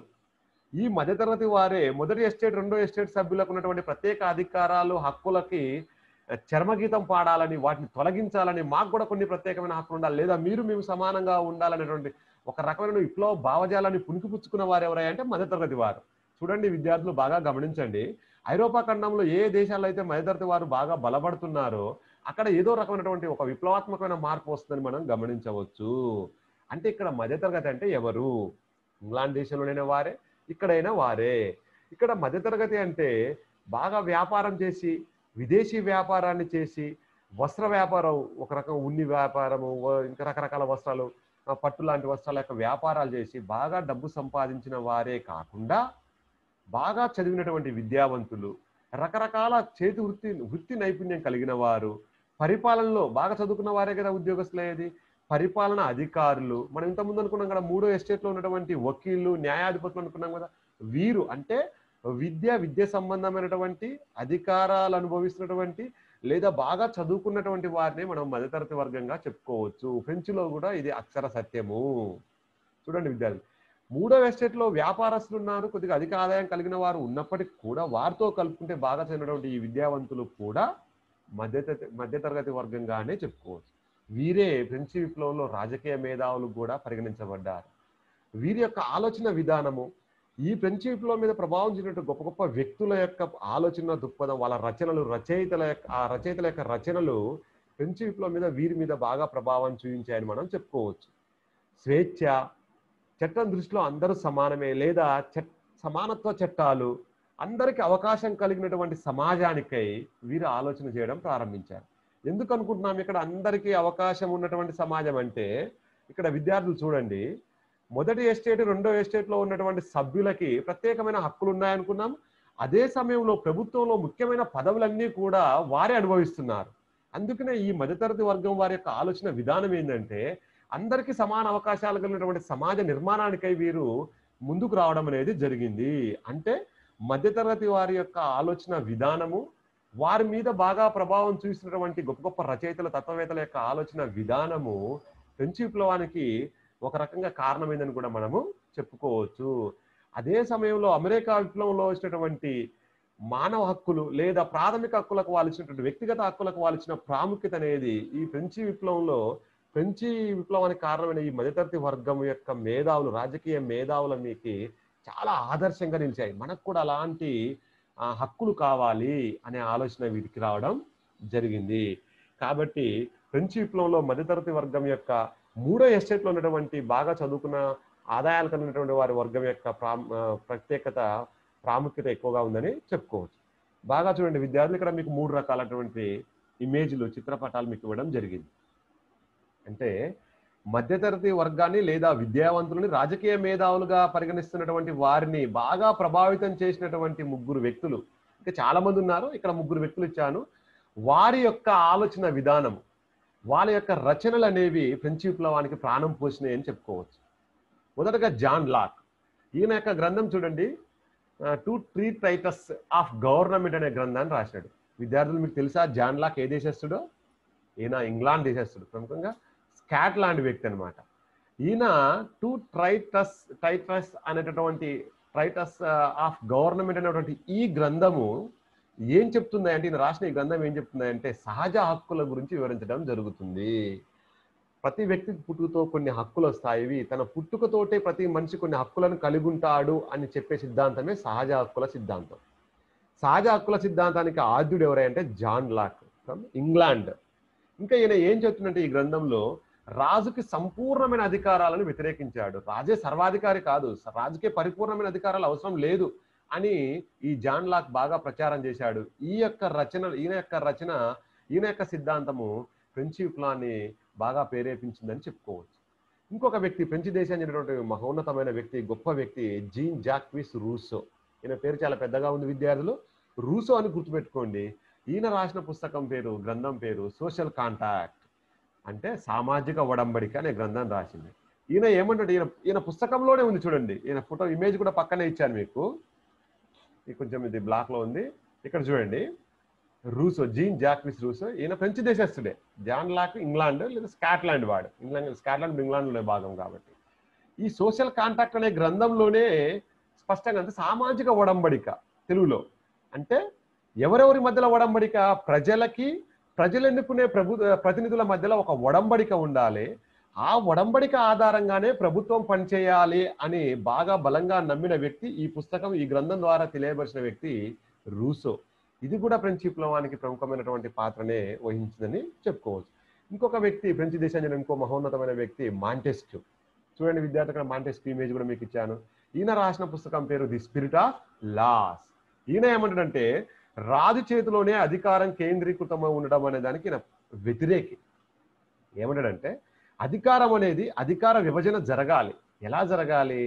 A: ఈ మధ్యతరగతి వారే మొదటి ఎస్టేట్ రెండో ఎస్టేట్ సభ్యులకు ఉన్నటువంటి ప్రత్యేక అధికారాలు హక్కులకి ఆ, చర్మగీతం పాడాలని వాటిని తొలగించాలని మాకు కూడా కొన్ని ప్రత్యేకమైన హక్కులు ఉండాలి లేదా మీరు మేము సమానంగా ఉండాలనేటువంటి ఒక రకమైన విప్లవ భావజాలాన్ని పుణికిపుచ్చుకున్న వారు ఎవరై అంటే మధ్యతరగతి వారు చూడండి విద్యార్థులు బాగా గమనించండి ఐరోపా ఖండంలో ఏ దేశాల్లో అయితే మధ్యతరగతి వారు బాగా బలపడుతున్నారో అక్కడ ఏదో రకమైనటువంటి ఒక విప్లవాత్మకమైన మార్పు వస్తుందని మనం గమనించవచ్చు అంటే ఇక్కడ మధ్యతరగతి అంటే ఎవరు ఇంగ్లాండ్ దేశంలోనైనా వారే ఇక్కడైనా వారే ఇక్కడ మధ్యతరగతి అంటే బాగా వ్యాపారం చేసి విదేశీ వ్యాపారాన్ని చేసి వస్త్ర వ్యాపారం ఒక రకం ఉన్ని వ్యాపారము వ- ఇంకా రకరకాల వస్త్రాలు ఆ, పట్టు లాంటి వస్త్రాల యొక్క వ్యాపారాలు చేసి బాగా డబ్బు సంపాదించిన వారే కాకుండా బాగా చదివినటువంటి విద్యావంతులు రకరకాల చేతి వృత్తి వృత్తి నైపుణ్యం కలిగిన వారు పరిపాలనలో బాగా చదువుకున్న వారే కదా ఉద్యోగస్తులు అయ్యేది పరిపాలన అధికారులు మనం ఇంతకుముందు అనుకున్నాం కదా మూడో ఎస్టేట్లో ఉన్నటువంటి వకీళ్ళు న్యాయాధిపతులు అనుకున్నాం కదా వీరు అంటే విద్య విద్య సంబంధమైనటువంటి అధికారాలు అనుభవిస్తున్నటువంటి లేదా బాగా చదువుకున్నటువంటి వారిని మనం మధ్యతరగతి వర్గంగా చెప్పుకోవచ్చు ఫ్రెంచ్లో కూడా ఇది అక్షర సత్యము చూడండి విద్యార్థులు మూడవ ఎస్టేట్ లో వ్యాపారస్తులు ఉన్నారు కొద్దిగా అధిక ఆదాయం కలిగిన వారు ఉన్నప్పటికీ కూడా వారితో కలుపుకుంటే బాగా చదివినటువంటి ఈ విద్యావంతులు కూడా మధ్య మధ్యతరగతి వర్గంగానే చెప్పుకోవచ్చు వీరే ఫ్రెంచ్ విప్లవంలో రాజకీయ మేధావులు కూడా పరిగణించబడ్డారు వీరి యొక్క ఆలోచన విధానము ఈ ఫ్రెంచ్ విప్లవం మీద ప్రభావం చూపినట్టు గొప్ప గొప్ప వ్యక్తుల యొక్క ఆలోచన దృక్పథం వాళ్ళ రచనలు రచయితల యొక్క ఆ రచయితల యొక్క రచనలు ఫ్రెంచ్ విప్లవం మీద వీరి మీద బాగా ప్రభావం చూపించాయని మనం చెప్పుకోవచ్చు స్వేచ్ఛ చట్టం దృష్టిలో అందరూ సమానమే లేదా చట్ సమానత్వ చట్టాలు అందరికీ అవకాశం కలిగినటువంటి సమాజానికై వీరు ఆలోచన చేయడం ప్రారంభించారు ఎందుకు అనుకుంటున్నాం ఇక్కడ అందరికీ అవకాశం ఉన్నటువంటి సమాజం అంటే ఇక్కడ విద్యార్థులు చూడండి మొదటి ఎస్టేట్ రెండో ఎస్టేట్లో ఉన్నటువంటి సభ్యులకి ప్రత్యేకమైన హక్కులు ఉన్నాయనుకున్నాం అదే సమయంలో ప్రభుత్వంలో ముఖ్యమైన పదవులన్నీ కూడా వారే అనుభవిస్తున్నారు అందుకనే ఈ మధ్యతరగతి వర్గం వారి యొక్క ఆలోచన విధానం ఏంటంటే అందరికీ సమాన అవకాశాలు కలిగినటువంటి సమాజ నిర్మాణానికై వీరు ముందుకు రావడం అనేది జరిగింది అంటే మధ్యతరగతి వారి యొక్క ఆలోచన విధానము వారి మీద బాగా ప్రభావం చూసినటువంటి గొప్ప గొప్ప రచయితల తత్వవేత్తల యొక్క ఆలోచన విధానము ఫ్రెంచ్ విప్లవానికి ఒక రకంగా కారణమైందని కూడా మనము చెప్పుకోవచ్చు అదే సమయంలో అమెరికా విప్లవంలో వచ్చినటువంటి మానవ హక్కులు లేదా ప్రాథమిక హక్కులకు వాల్చినటువంటి వ్యక్తిగత హక్కులకు వాల్చిన ప్రాముఖ్యత అనేది ఈ ఫ్రెంచి విప్లవంలో ఫ్రెంచి విప్లవానికి కారణమైన ఈ మధ్యతరగతి వర్గం యొక్క మేధావులు రాజకీయ మేధావుల మీకు చాలా ఆదర్శంగా నిలిచాయి మనకు కూడా అలాంటి ఆ, హక్కులు కావాలి అనే ఆలోచన వీటికి రావడం జరిగింది కాబట్టి ఫ్రెంచ్ విప్లవంలో మధ్యతరగతి వర్గం యొక్క మూడో ఎస్టేట్లో ఉన్నటువంటి బాగా చదువుకున్న ఆదాయాలు కలిగినటువంటి వారి వర్గం యొక్క ప్రా ఆ, ప్రత్యేకత ప్రాముఖ్యత ఎక్కువగా ఉందని చెప్పుకోవచ్చు బాగా చూడండి విద్యార్థులు ఇక్కడ మీకు మూడు రకాలైనటువంటి ఇమేజ్లు చిత్రపటాలు మీకు ఇవ్వడం జరిగింది అంటే మధ్యతరగతి వర్గాన్ని లేదా విద్యావంతులని రాజకీయ మేధావులుగా పరిగణిస్తున్నటువంటి వారిని బాగా ప్రభావితం చేసినటువంటి ముగ్గురు వ్యక్తులు ఇంకా చాలా మంది ఉన్నారు ఇక్కడ ముగ్గురు వ్యక్తులు ఇచ్చాను వారి యొక్క ఆలోచన విధానం వాళ్ళ యొక్క రచనలు అనేవి ఫ్రెంచ్ విప్లవానికి ప్రాణం పోసినాయి అని చెప్పుకోవచ్చు మొదటగా జాన్ లాక్ ఈయన యొక్క గ్రంథం చూడంండి two treatises of government అనే గ్రంథాన్ని రాశాడు విద్యార్థులు మీకు తెలుసా జాన్ లాక్ ఏ దేశస్తుడో ఈయన ఇంగ్లాండ్ దేశస్తుడు ప్రముఖంగా స్కాట్లాండ్ వ్యక్తి అనమాట ఈయన టు ట్రైటస్ ట్రైటస్ అనేటటువంటి ట్రైటస్ ఆఫ్ గవర్నమెంట్ అనేటువంటి ఈ గ్రంథము ఏం చెప్తుంది అంటే ఈయన రాసిన ఈ గ్రంథం ఏం చెప్తుంది అంటే సహజ హక్కుల గురించి వివరించడం జరుగుతుంది ప్రతి వ్యక్తికి పుట్టుకతో కొన్ని హక్కులు వస్తాయి తన పుట్టుకతోటే ప్రతి మనిషి కొన్ని హక్కులను కలిగి ఉంటాడు అని చెప్పే సిద్ధాంతమే సహజ హక్కుల సిద్ధాంతం సహజ హక్కుల సిద్ధాంతానికి ఆద్యుడు ఎవరంటే జాన్ లాక్ ఫ్రమ్ ఇంగ్లాండ్ ఇంకా ఈయన ఏం చెప్తుందంటే ఈ గ్రంథంలో రాజుకి సంపూర్ణమైన అధికారాలను వ్యతిరేకించాడు రాజే సర్వాధికారి కాదు రాజుకే పరిపూర్ణమైన అధికారాలు అవసరం లేదు అని ఈ జాన్ లాక్ బాగా ప్రచారం చేశాడు ఈ యొక్క రచన ఈయన యొక్క రచన ఈయన యొక్క సిద్ధాంతము ఫ్రెంచ్ విప్లవాన్ని బాగా ప్రేరేపించిందని చెప్పుకోవచ్చు ఇంకొక వ్యక్తి ఫ్రెంచ్ దేశానికి చెందినటువంటి మహోన్నతమైన వ్యక్తి గొప్ప వ్యక్తి జీన్ జాక్విస్ రూసో ఈయన పేరు చాలా పెద్దగా ఉంది విద్యార్థులు రూసో అని గుర్తుపెట్టుకోండి ఈయన రాసిన పుస్తకం పేరు గ్రంథం పేరు సోషల్ కాంటాక్ట్ అంటే సామాజిక ఒడంబడిక అనే గ్రంథం రాసింది ఈయన ఏమంటాడు ఈయన ఈయన పుస్తకంలోనే ఉంది చూడండి ఈయన ఫోటో ఇమేజ్ కూడా పక్కనే ఇచ్చాను మీకు ఇది కొంచెం ఇది బ్లాక్ లో ఉంది ఇక్కడ చూడండి రూసో జీన్ జాక్విస్ రూసో ఈయన ఫ్రెంచ్ దేశస్తుడే జాన్ లాక్ ఇంగ్లాండ్ లేదా స్కాట్లాండ్ వాడు ఇంగ్లాండ్ స్కాట్లాండ్ ఇంగ్లాండ్లో భాగం కాబట్టి ఈ సోషల్ కాంటాక్ట్ అనే గ్రంథంలోనే స్పష్టంగా అంటే సామాజిక ఒడంబడిక తెలుగులో అంటే ఎవరెవరి మధ్యలో ఒడంబడిక ప్రజలకి ప్రజలు ఎన్నుకునే ప్రభు ప్రతినిధుల మధ్యలో ఒక ఒడంబడిక ఉండాలి ఆ ఒడంబడిక ఆధారంగానే ప్రభుత్వం పనిచేయాలి అని బాగా బలంగా నమ్మిన వ్యక్తి ఈ పుస్తకం ఈ గ్రంథం ద్వారా తెలియబరిచిన వ్యక్తి రూసో ఇది కూడా ఫ్రెంచ్ విప్లవానికి ప్రముఖమైనటువంటి పాత్రనే వహించిందని చెప్పుకోవచ్చు ఇంకొక వ్యక్తి ఫ్రెంచ్ దేశానికి చెందిన ఇంకో మహోన్నతమైన వ్యక్తి మాంటెస్క్యూ చూడండి విద్యార్థి అక్కడ మాంటెస్క్యూ ఇమేజ్ కూడా మీకు ఇచ్చాను ఈయన రాసిన పుస్తకం పేరు ది స్పిరిట్ ఆఫ్ లాస్ ఈయన ఏమంటాడంటే రాజు చేతిలోనే అధికారం కేంద్రీకృతమై ఉండడం అనే దానికి ఈయన వ్యతిరేకి ఏమంటాడంటే అధికారం అనేది అధికార విభజన జరగాలి ఎలా జరగాలి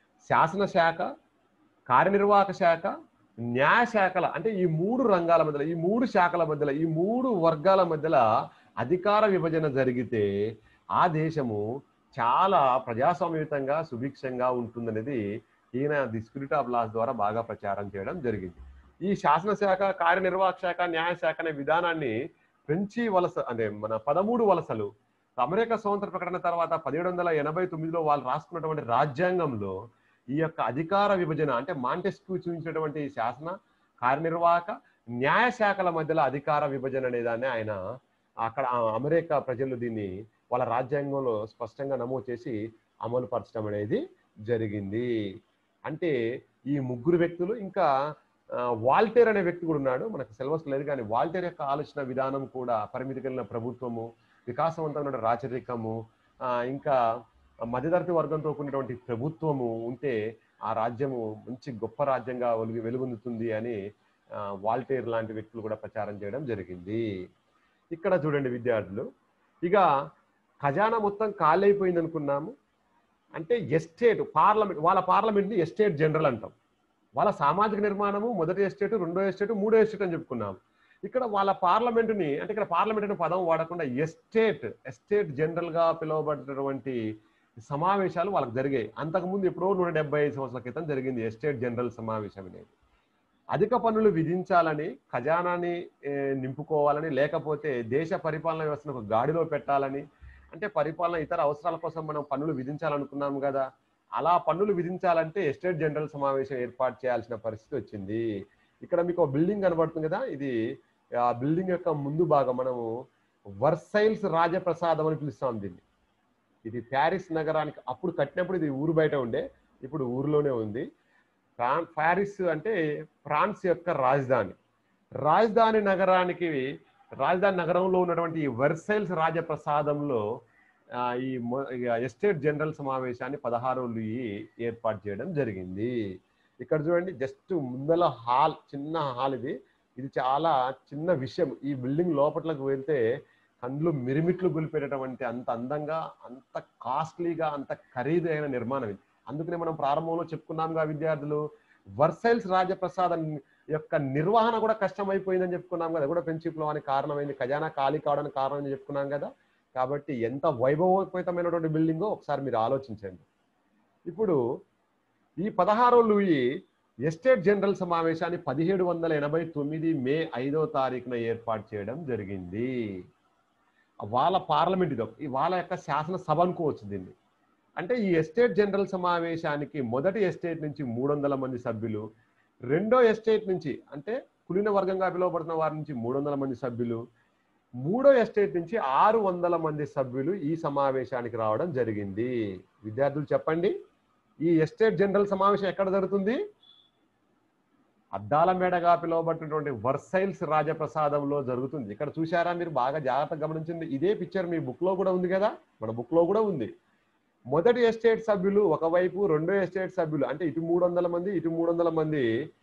A: శాసనశాఖ కార్యనిర్వాహక శాఖ న్యాయ శాఖల అంటే ఈ మూడు రంగాల మధ్యలో ఈ మూడు శాఖల మధ్యలో ఈ మూడు వర్గాల మధ్యలో అధికార విభజన జరిగితే ఆ దేశము చాలా ప్రజాస్వామ్యయుతంగా సుభిక్షంగా ఉంటుందనేది ఈయన ది స్పిరిట్ ఆఫ్ లాస్ ద్వారా బాగా ప్రచారం చేయడం జరిగింది ఈ శాసనశాఖ కార్యనిర్వాహక శాఖ న్యాయశాఖ అనే విధానాన్ని ఫ్రెంచి వలస అంటే మన పదమూడు వలసలు అమెరికా స్వతంత్ర ప్రకటన తర్వాత పదిహేడు వందల ఎనభై తొమ్మిదిలో వాళ్ళు రాసుకున్నటువంటి రాజ్యాంగంలో ఈ యొక్క అధికార విభజన అంటే మాంటెస్క్యూ చూపించినటువంటి శాసన కార్యనిర్వాహక న్యాయశాఖల మధ్యలో అధికార విభజన అనేదాన్ని ఆయన అక్కడ ఆ అమెరికా ప్రజలు దీన్ని వాళ్ళ రాజ్యాంగంలో స్పష్టంగా నమోదు చేసి అమలు పరచడం అనేది జరిగింది అంటే ఈ ముగ్గురు వ్యక్తులు ఇంకా ఆ, వాల్టేర్ అనే వ్యక్తి కూడా ఉన్నాడు మనకు సిలబస్ లేదు కానీ వాల్టేర్ యొక్క ఆలోచన విధానం కూడా పరిమితి కలిగిన ప్రభుత్వము వికాసవంతమైన రాచరికము ఆ, ఇంకా మధ్యతరగతి వర్గంతో కూడినటువంటి ప్రభుత్వము ఉంటే ఆ రాజ్యము మంచి గొప్ప రాజ్యంగా వెలుగు వెలుగొందుతుంది అని ఆ, వాల్టేర్ లాంటి వ్యక్తులు కూడా ప్రచారం చేయడం జరిగింది ఇక్కడ చూడండి విద్యార్థులు ఇక ఖజానా మొత్తం ఖాళీ అయిపోయింది అనుకున్నాము అంటే ఎస్టేట్ పార్లమెంట్ వాళ్ళ పార్లమెంట్ని ఎస్టేట్ జనరల్ అంటాం వాళ్ళ సామాజిక నిర్మాణము మొదటి ఎస్టేట్ రెండో ఎస్టేట్ మూడో ఎస్టేట్ అని చెప్పుకున్నాం ఇక్కడ వాళ్ళ పార్లమెంటుని అంటే ఇక్కడ పార్లమెంట్ అనే పదం వాడకుండా ఎస్టేట్ ఎస్టేట్ జనరల్ గా పిలువబడినటువంటి సమావేశాలు వాళ్ళకి జరిగాయి అంతకుముందు ఎప్పుడో నూట డెబ్బై ఐదు సంవత్సరాల క్రితం జరిగింది ఎస్టేట్ జనరల్ సమావేశం అనేది అధిక పన్నులు విధించాలని ఖజానాని ఏ, నింపుకోవాలని లేకపోతే దేశ పరిపాలన వ్యవస్థను ఒక గాడిలో పెట్టాలని అంటే పరిపాలన ఇతర అవసరాల కోసం మనం పన్నులు విధించాలనుకున్నాం కదా అలా పన్నులు విధించాలంటే ఎస్టేట్ జనరల్ సమావేశం ఏర్పాటు చేయాల్సిన పరిస్థితి వచ్చింది ఇక్కడ మీకు ఒక బిల్డింగ్ కనబడుతుంది కదా ఇది ఆ బిల్డింగ్ యొక్క ముందు భాగం మనము వర్సైల్స్ రాజప్రసాదం అని పిలుస్తాం దీన్ని ఇది ప్యారిస్ నగరానికి అప్పుడు కట్టినప్పుడు ఇది ఊరు బయట ఉండే ఇప్పుడు ఊరిలోనే ఉంది ఫ్రాన్ ప్యారిస్ అంటే ఫ్రాన్స్ యొక్క రాజధాని రాజధాని నగరానికి రాజధాని నగరంలో ఉన్నటువంటి ఈ వర్సైల్స్ రాజప్రసాదంలో ఆ, ఈ మొ- ఇక ఎస్టేట్ జనరల్ సమావేశాన్ని పదహారు లూయి ఏర్పాటు చేయడం జరిగింది ఇక్కడ చూడండి జస్ట్ ముందల హాల్ చిన్న హాల్ ఇది ఇది చాలా చిన్న విషయం ఈ బిల్డింగ్ లోపట్లకు వెళ్తే కండ్లు మిరిమిట్లు గులిపెట్టేటువంటి అంత అందంగా అంత కాస్ట్లీగా అంత ఖరీదైన నిర్మాణం ఇది అందుకనే మనం ప్రారంభంలో చెప్పుకున్నాంగా విద్యార్థులు వర్సైల్స్ రాజప్రసాద్ యొక్క నిర్వహణ కూడా కష్టమైపోయిందని చెప్పుకున్నాం కదా అది కూడా ఫ్రెంచ్ విప్లవానికి కారణమైంది ఖజానా ఖాళీ కావడానికి కారణం అని చెప్పుకున్నాం కదా కాబట్టి ఎంత వైభవోపేతమైనటువంటి బిల్డింగో ఒకసారి మీరు ఆలోచించండి ఇప్పుడు ఈ పదహారో లూయి ఎస్టేట్ జనరల్ సమావేశాన్ని పదిహేడు వందల ఎనభై తొమ్మిది మే ఐదో తారీఖున ఏర్పాటు చేయడం జరిగింది వాళ్ళ పార్లమెంట్ ఇది ఈ వాళ్ళ యొక్క శాసనసభ అనుకోవచ్చు దీన్ని అంటే ఈ ఎస్టేట్ జనరల్ సమావేశానికి మొదటి ఎస్టేట్ నుంచి మూడు వందల మంది సభ్యులు రెండో ఎస్టేట్ నుంచి అంటే కులీన వర్గంగా పిలువబడుతున్న వారి నుంచి మూడు వందల మంది సభ్యులు మూడో ఎస్టేట్ నుంచి ఆరు వందల మంది సభ్యులు ఈ సమావేశానికి రావడం జరిగింది విద్యార్థులు చెప్పండి ఈ ఎస్టేట్ జనరల్ సమావేశం ఎక్కడ జరుగుతుంది అద్దాల మేడగా పిలువబడినటువంటి వర్సైల్స్ రాజప్రసాదంలో జరుగుతుంది ఇక్కడ చూశారా మీరు బాగా జాగ్రత్తగా గమనించింది ఇదే పిక్చర్ మీ బుక్ లో కూడా ఉంది కదా మన బుక్ లో కూడా ఉంది మొదటి ఎస్టేట్ సభ్యులు ఒకవైపు రెండో ఎస్టేట్ సభ్యులు అంటే ఇటు మూడు వందల మంది ఇటు మూడు వందల మంది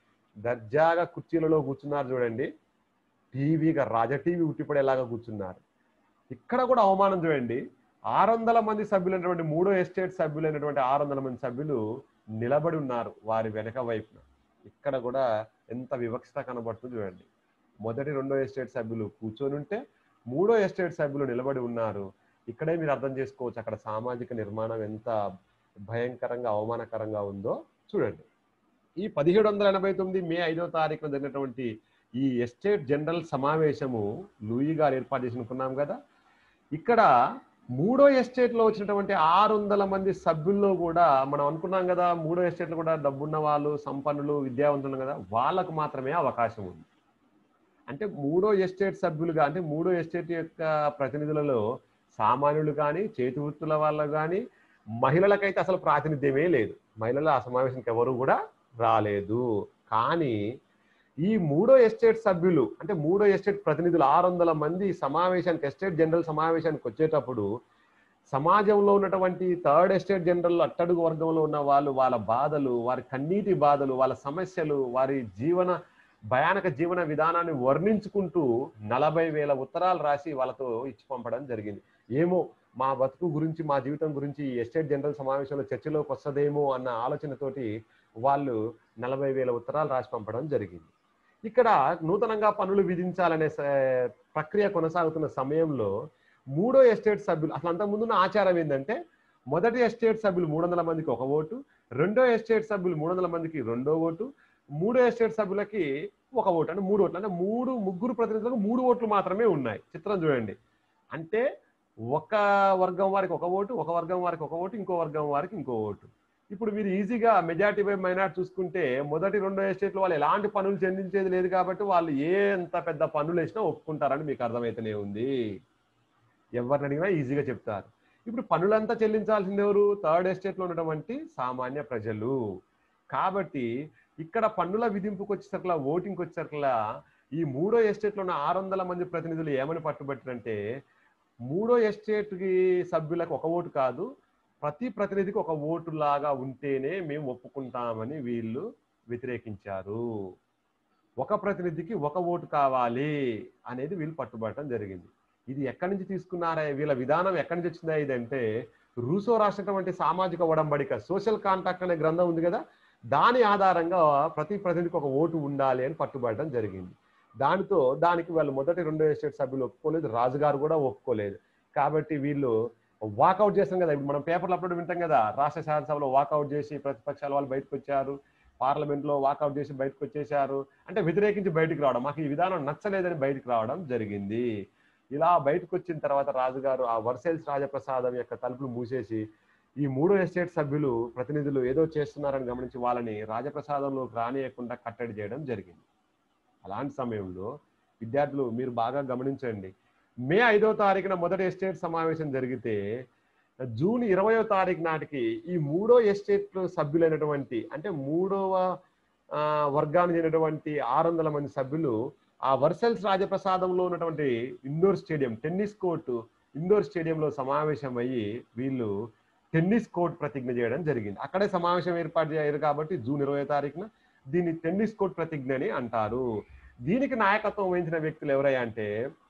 A: దర్జాగా కుర్చీలలో కూర్చున్నారు చూడండి టీవీగా రాజ టీవీ ఉట్టిపడేలాగా కూర్చున్నారు ఇక్కడ కూడా అవమానం చూడండి ఆరు వందల మంది సభ్యులైనటువంటి మూడో ఎస్టేట్ సభ్యులైనటువంటి ఆరు వందల మంది సభ్యులు నిలబడి ఉన్నారు వారి వెనక వైపున ఇక్కడ కూడా ఎంత వివక్షత కనబడుతుంది చూడండి మొదటి రెండో ఎస్టేట్ సభ్యులు కూర్చొని ఉంటే మూడో ఎస్టేట్ సభ్యులు నిలబడి ఉన్నారు ఇక్కడే మీరు అర్థం చేసుకోవచ్చు అక్కడ సామాజిక నిర్మాణం ఎంత భయంకరంగా అవమానకరంగా ఉందో చూడండి ఈ పదిహేడు వందల ఎనభై తొమ్మిది మే ఐదో తారీఖున జరిగినటువంటి ఈ ఎస్టేట్ జనరల్ సమావేశము లూయి గారు ఏర్పాటు చేసుకున్నాం కదా ఇక్కడ మూడో ఎస్టేట్ లో వచ్చినటువంటి ఆరు వందల మంది సభ్యుల్లో కూడా మనం అనుకున్నాం కదా మూడో ఎస్టేట్ లో కూడా డబ్బున్న వాళ్ళు సంపన్నులు విద్యావంతులు కదా వాళ్ళకు మాత్రమే అవకాశం ఉంది అంటే మూడో ఎస్టేట్ సభ్యులుగా అంటే మూడో ఎస్టేట్ యొక్క ప్రతినిధులలో సామాన్యులు కానీ చేతి వృత్తుల వాళ్ళు కానీ మహిళలకైతే అసలు ప్రాతినిధ్యమే లేదు మహిళలు ఆ సమావేశానికి ఎవరు కూడా రాలేదు కానీ ఈ మూడో ఎస్టేట్ సభ్యులు అంటే మూడో ఎస్టేట్ ప్రతినిధులు ఆరు వందల మంది సమావేశానికి ఎస్టేట్ జనరల్ సమావేశానికి వచ్చేటప్పుడు సమాజంలో ఉన్నటువంటి థర్డ్ ఎస్టేట్ జనరల్ అట్టడుగు వర్గంలో ఉన్న వాళ్ళు వాళ్ళ బాధలు వారి కన్నీటి బాధలు వాళ్ళ సమస్యలు వారి జీవన భయానక జీవన విధానాన్ని వర్ణించుకుంటూ నలభై వేల ఉత్తరాలు రాసి వాళ్ళతో ఇచ్చి పంపడం జరిగింది ఏమో మా బతుకు గురించి మా జీవితం గురించి ఈ ఎస్టేట్ జనరల్ సమావేశంలో చర్చలోకి వస్తుందేమో అన్న ఆలోచనతోటి వాళ్ళు నలభై వేల ఉత్తరాలు రాసి పంపడం జరిగింది ఇక్కడ నూతనంగా పనులు విధించాలనే స- ప్రక్రియ కొనసాగుతున్న సమయంలో మూడో ఎస్టేట్ సభ్యులు అసలు అంతకుముందున్న ఆచారం ఏంటంటే మొదటి ఎస్టేట్ సభ్యులు మూడు వందల మందికి ఒక ఓటు రెండో ఎస్టేట్ సభ్యులు మూడు వందల మందికి రెండో ఓటు మూడో ఎస్టేట్ సభ్యులకి ఒక ఓటు అంటే మూడు ఓట్లు అంటే మూడు ముగ్గురు ప్రతినిధులకు మూడు ఓట్లు మాత్రమే ఉన్నాయి చిత్రం చూడండి అంటే ఒక వర్గం వారికి ఒక ఓటు ఒక వర్గం వారికి ఒక ఓటు ఇంకో వర్గం వారికి ఇంకో ఓటు ఇప్పుడు మీరు ఈజీగా మెజార్టీ బై మైనార్టీ చూసుకుంటే మొదటి రెండో ఎస్టేట్లో వాళ్ళు ఎలాంటి పనులు చెందించేది లేదు కాబట్టి వాళ్ళు ఏ ఎంత పెద్ద పనులు వేసినా ఒప్పుకుంటారని మీకు అర్థమైతేనే ఉంది ఎవరిని అడిగినా ఈజీగా చెప్తారు ఇప్పుడు పనులంతా చెల్లించాల్సింది ఎవరు థర్డ్ ఎస్టేట్లో ఉన్నటువంటి సామాన్య ప్రజలు కాబట్టి ఇక్కడ పన్నుల విధింపుకి వచ్చేసరికలా ఓటింగ్కి వచ్చేసరికలా ఈ మూడో ఎస్టేట్లో ఉన్న ఆరు వందల మంది ప్రతినిధులు ఏమని పట్టుబట్టారంటే మూడో ఎస్టేట్కి సభ్యులకు ఒక ఓటు కాదు ప్రతి ప్రతినిధికి ఒక ఓటు లాగా ఉంటేనే మేము ఒప్పుకుంటామని వీళ్ళు వ్యతిరేకించారు ఒక ప్రతినిధికి ఒక ఓటు కావాలి అనేది వీళ్ళు పట్టుబట్టడం జరిగింది ఇది ఎక్కడి నుంచి తీసుకున్నారా వీళ్ళ విధానం ఎక్కడి నుంచి వచ్చిందా ఇదంటే రూసో రాసినటువంటి సామాజిక ఒడంబడిక సోషల్ కాంటాక్ట్ అనే గ్రంథం ఉంది కదా దాని ఆధారంగా ప్రతి ప్రతినిధికి ఒక ఓటు ఉండాలి అని పట్టుబడడం జరిగింది దానితో దానికి వాళ్ళు మొదటి రెండో ఎస్టేట్ సభ్యులు ఒప్పుకోలేదు రాజుగారు కూడా ఒప్పుకోలేదు కాబట్టి వీళ్ళు వాకౌట్ చేస్తాం కదా ఇప్పుడు మనం పేపర్లు అప్పుడు వింటాం కదా రాష్ట్ర శాసనసభలో వాకౌట్ చేసి ప్రతిపక్షాల వాళ్ళు బయటకు వచ్చారు పార్లమెంట్ లో వాకౌట్ చేసి బయటకు వచ్చేసారు అంటే వ్యతిరేకించి బయటకు రావడం మాకు ఈ విధానం నచ్చలేదని బయటకు రావడం జరిగింది ఇలా బయటకు వచ్చిన తర్వాత రాజుగారు ఆ వర్సెల్స్ రాజప్రసాదం యొక్క తలుపులు మూసేసి ఈ మూడో ఎస్టేట్ సభ్యులు ప్రతినిధులు ఏదో చేస్తున్నారని గమనించి వాళ్ళని రాజప్రసాదంలోకి రానియకుండా కట్టడి చేయడం జరిగింది అలాంటి సమయంలో విద్యార్థులు మీరు బాగా గమనించండి మే ఐదో తారీఖున మొదటి ఎస్టేట్ సమావేశం జరిగితే జూన్ ఇరవయో తారీఖు నాటికి ఈ మూడో ఎస్టేట్ సభ్యులైనటువంటి అంటే మూడవ ఆ, వర్గానికి చెందినటువంటి ఆరు వందల మంది సభ్యులు ఆ వర్సెల్స్ రాజప్రసాదంలో ఉన్నటువంటి indoor stadium tennis court indoor స్టేడియంలో సమావేశం అయ్యి వీళ్ళు టెన్నిస్ కోర్ట్ ప్రతిజ్ఞ చేయడం జరిగింది అక్కడే సమావేశం ఏర్పాటు చేయారు కాబట్టి జూన్ ఇరవై తారీఖున దీన్ని టెన్నిస్ కోర్ట్ ప్రతిజ్ఞ అని అంటారు దీనికి నాయకత్వం వహించిన వ్యక్తులు ఎవరయ్యా అంటే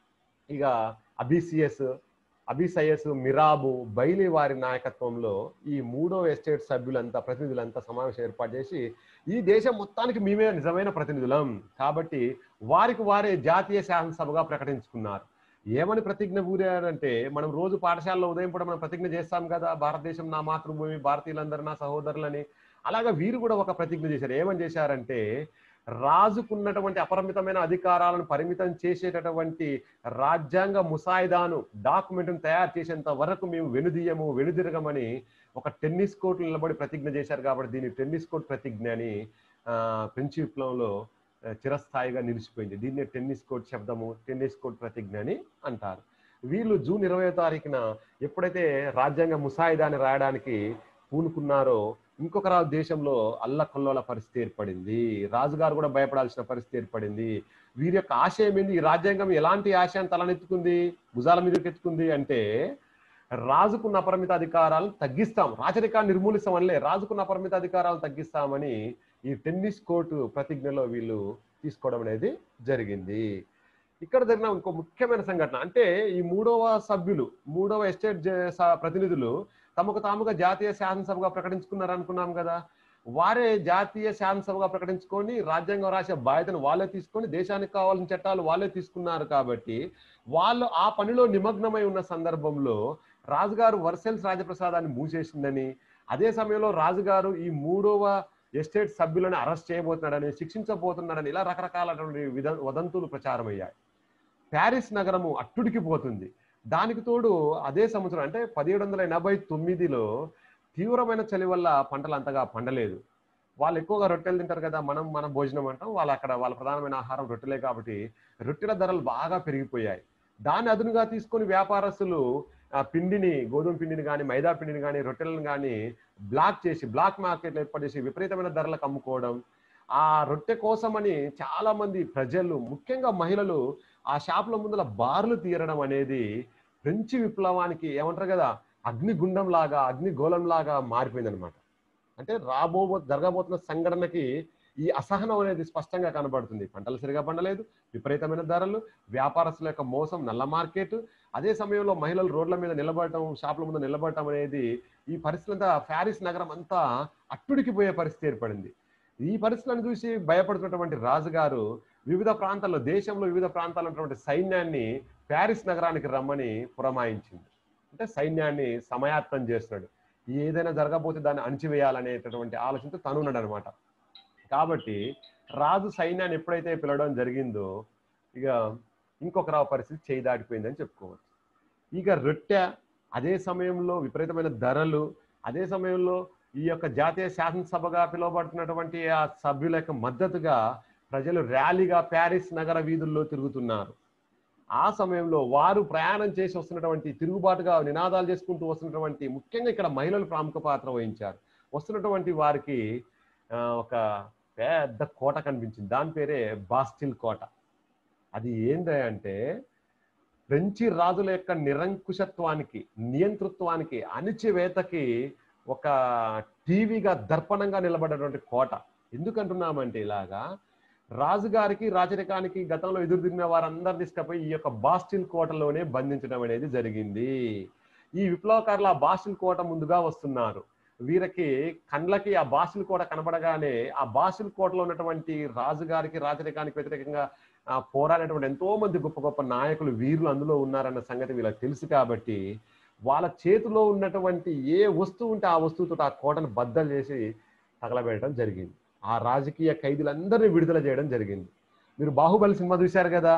A: ఇక అబిసిఎస్ అబిసయస్ మిరాబు బైలీ వారి నాయకత్వంలో ఈ మూడో ఎస్టేట్ సభ్యులంతా ప్రతినిధులంతా సమావేశం ఏర్పాటు చేసి ఈ దేశం మొత్తానికి మేమే నిజమైన ప్రతినిధులం కాబట్టి వారికి వారే జాతీయ శాసనసభగా ప్రకటించుకున్నారు ఏమని ప్రతిజ్ఞ ఊరారంటే మనం రోజు పాఠశాలలో ఉదయం పూట మనం ప్రతిజ్ఞ చేస్తాం కదా భారతదేశం నా మాతృభూమి భారతీయులందరూ నా సహోదరులని అలాగా వీరు కూడా ఒక ప్రతిజ్ఞ చేశారు ఏమని చేశారంటే రాజుకున్నటువంటి అపరిమితమైన అధికారాలను పరిమితం చేసేటటువంటి రాజ్యాంగ ముసాయిదాను డాక్యుమెంట్ను తయారు చేసేంత వరకు మేము వెనుదీయము వెనుదిరగమని ఒక టెన్నిస్ కోర్టు నిలబడి ప్రతిజ్ఞ చేశారు కాబట్టి దీన్ని టెన్నిస్ కోర్ట్ ప్రతిజ్ఞ అని ఆ, ఫ్రెంచ్ విప్లవంలో ఆ, చిరస్థాయిగా నిలిచిపోయింది దీన్నే టెన్నిస్ కోర్ట్ శబ్దము టెన్నిస్ కోర్ట్ ప్రతిజ్ఞ అని అంటారు వీళ్ళు జూన్ ఇరవై తారీఖున ఎప్పుడైతే రాజ్యాంగ ముసాయిదాన్ని రాయడానికి పూనుకున్నారో ఇంకొక రా దేశంలో అల్లకల్లోల పరిస్థితి ఏర్పడింది రాజుగారు కూడా భయపడాల్సిన పరిస్థితి ఏర్పడింది వీరి యొక్క ఆశయం ఏంది ఈ రాజ్యాంగం ఎలాంటి ఆశయాన్ని తలనెత్తుకుంది భుజాల మీదకి ఎత్తుకుంది అంటే రాజుకున్న అపరిమిత అధికారాలను తగ్గిస్తాం రాజరికాన్ని నిర్మూలిస్తాం అనలే రాజుకున్న అపరిమిత అధికారాలను తగ్గిస్తామని ఈ టెన్నిస్ కోర్టు ప్రతిజ్ఞలో వీళ్ళు తీసుకోవడం అనేది జరిగింది ఇక్కడ జరిగిన ఇంకో ముఖ్యమైన సంఘటన అంటే ఈ మూడవ సభ్యులు మూడవ ఎస్టేట్ జ- స- ప్రతినిధులు తమకు తాముగా జాతీయ శాసనసభగా ప్రకటించుకున్నారు అనుకున్నాం కదా వారే జాతీయ శాసనసభగా ప్రకటించుకొని రాజ్యాంగం రాసే బాధ్యతను వాళ్ళే తీసుకొని దేశానికి కావాల్సిన చట్టాలు వాళ్ళే తీసుకున్నారు కాబట్టి వాళ్ళు ఆ పనిలో నిమగ్నమై ఉన్న సందర్భంలో రాజుగారు వర్సెల్స్ రాజప్రసాదాన్ని మూసేసిందని అదే సమయంలో రాజుగారు ఈ మూడవ ఎస్టేట్ సభ్యులను అరెస్ట్ చేయబోతున్నాడని శిక్షించబోతున్నాడని ఇలా రకరకాలటువంటి విధ వదంతులు ప్రచారమయ్యాయి ప్యారిస్ నగరము అట్టుడికి పోతుంది దానికి తోడు అదే సంవత్సరం అంటే పదిహేడు వందల ఎనభై తొమ్మిదిలో తీవ్రమైన చలి వల్ల పంటలు అంతగా పండలేదు వాళ్ళు ఎక్కువగా రొట్టెలు తింటారు కదా మనం మన భోజనం అంటాం వాళ్ళు అక్కడ వాళ్ళ ప్రధానమైన ఆహారం రొట్టెలే కాబట్టి రొట్టెల ధరలు బాగా పెరిగిపోయాయి దాన్ని అదునుగా తీసుకొని వ్యాపారస్తులు ఆ పిండిని గోధుమ పిండిని కానీ మైదా పిండిని కానీ రొట్టెలను కానీ బ్లాక్ చేసి బ్లాక్ మార్కెట్ ఏర్పాటు చేసి విపరీతమైన ధరలకు అమ్ముకోవడం ఆ రొట్టె కోసమని చాలా మంది ప్రజలు ముఖ్యంగా మహిళలు ఆ షాపుల ముందల బార్లు తీయడం అనేది ఫ్రెంచి విప్లవానికి ఏమంటారు కదా అగ్నిగుండం లాగా అగ్నిగోళం లాగా మారిపోయింది అనమాట అంటే రాబోబో జరగబోతున్న సంఘటనకి ఈ అసహనం అనేది స్పష్టంగా కనబడుతుంది పంటలు సరిగా పండలేదు విపరీతమైన ధరలు వ్యాపారస్తుల యొక్క మోసం నల్ల మార్కెట్ అదే సమయంలో మహిళలు రోడ్ల మీద నిలబడటం షాపుల ముందు నిలబడటం అనేది ఈ పరిస్థితి అంతా ప్యారిస్ నగరం అంతా అట్టుడికి పోయే పరిస్థితి ఏర్పడింది ఈ పరిస్థితులను చూసి భయపడుతున్నటువంటి రాజుగారు వివిధ ప్రాంతాల్లో దేశంలో వివిధ ప్రాంతాల్లో ఉన్నటువంటి సైన్యాన్ని ప్యారిస్ నగరానికి రమ్మని పురమాయించింది అంటే సైన్యాన్ని సమయాత్తం చేస్తున్నాడు ఏదైనా జరగబోతే దాన్ని అణిచివేయాలనేటటువంటి ఆలోచనతో తను ఉన్నాడు అనమాట కాబట్టి రాజు సైన్యాన్ని ఎప్పుడైతే పిలవడం జరిగిందో ఇక ఇంకొక రావు పరిస్థితి చేయి దాటిపోయిందని చెప్పుకోవచ్చు ఇక రొట్టె అదే సమయంలో విపరీతమైన ధరలు అదే సమయంలో ఈ యొక్క జాతీయ శాసనసభగా పిలువబడుతున్నటువంటి ఆ సభ్యుల యొక్క మద్దతుగా ప్రజలు ర్యాలీగా ప్యారిస్ నగర వీధుల్లో తిరుగుతున్నారు ఆ సమయంలో వారు ప్రయాణం చేసి వస్తున్నటువంటి తిరుగుబాటుగా నినాదాలు చేసుకుంటూ వస్తున్నటువంటి ముఖ్యంగా ఇక్కడ మహిళలు ప్రముఖ పాత్ర వహించారు వస్తున్నటువంటి వారికి ఆ, ఒక పెద్ద కోట కనిపించింది దాని పేరే బాస్టిల్ కోట అది ఏంటి అంటే ఫ్రెంచి రాజుల యొక్క నిరంకుశత్వానికి నియంతృత్వానికి అణిచివేతకి ఒక టీవీగా దర్పణంగా నిలబడినటువంటి కోట ఎందుకంటున్నామంటే ఇలాగా రాజుగారికి రాజరికానికి గతంలో ఎదురు తిరిగిన వారందరూ తీసుకుపోయి ఈ యొక్క బాస్టిల్ కోటలోనే బంధించడం అనేది జరిగింది ఈ విప్లవకారులు ఆ బాస్టిల్ కోట ముందుగా వస్తున్నారు వీరికి కండ్లకి ఆ బాసిల్ కోట కనబడగానే ఆ బాసిల్ కోటలో ఉన్నటువంటి రాజుగారికి రాజరికానికి వ్యతిరేకంగా ఆ, పోరాడేటువంటి ఎంతో మంది గొప్ప గొప్ప నాయకులు వీరులు అందులో ఉన్నారన్న సంగతి వీళ్ళకి తెలుసు కాబట్టి వాళ్ళ చేతిలో ఉన్నటువంటి ఏ వస్తువు ఉంటే ఆ వస్తువుతో ఆ కోటను బద్దలు చేసి తగలబెట్టడం జరిగింది ఆ రాజకీయ ఖైదీలందరినీ విడుదల చేయడం జరిగింది మీరు బాహుబలి సినిమా చూశారు కదా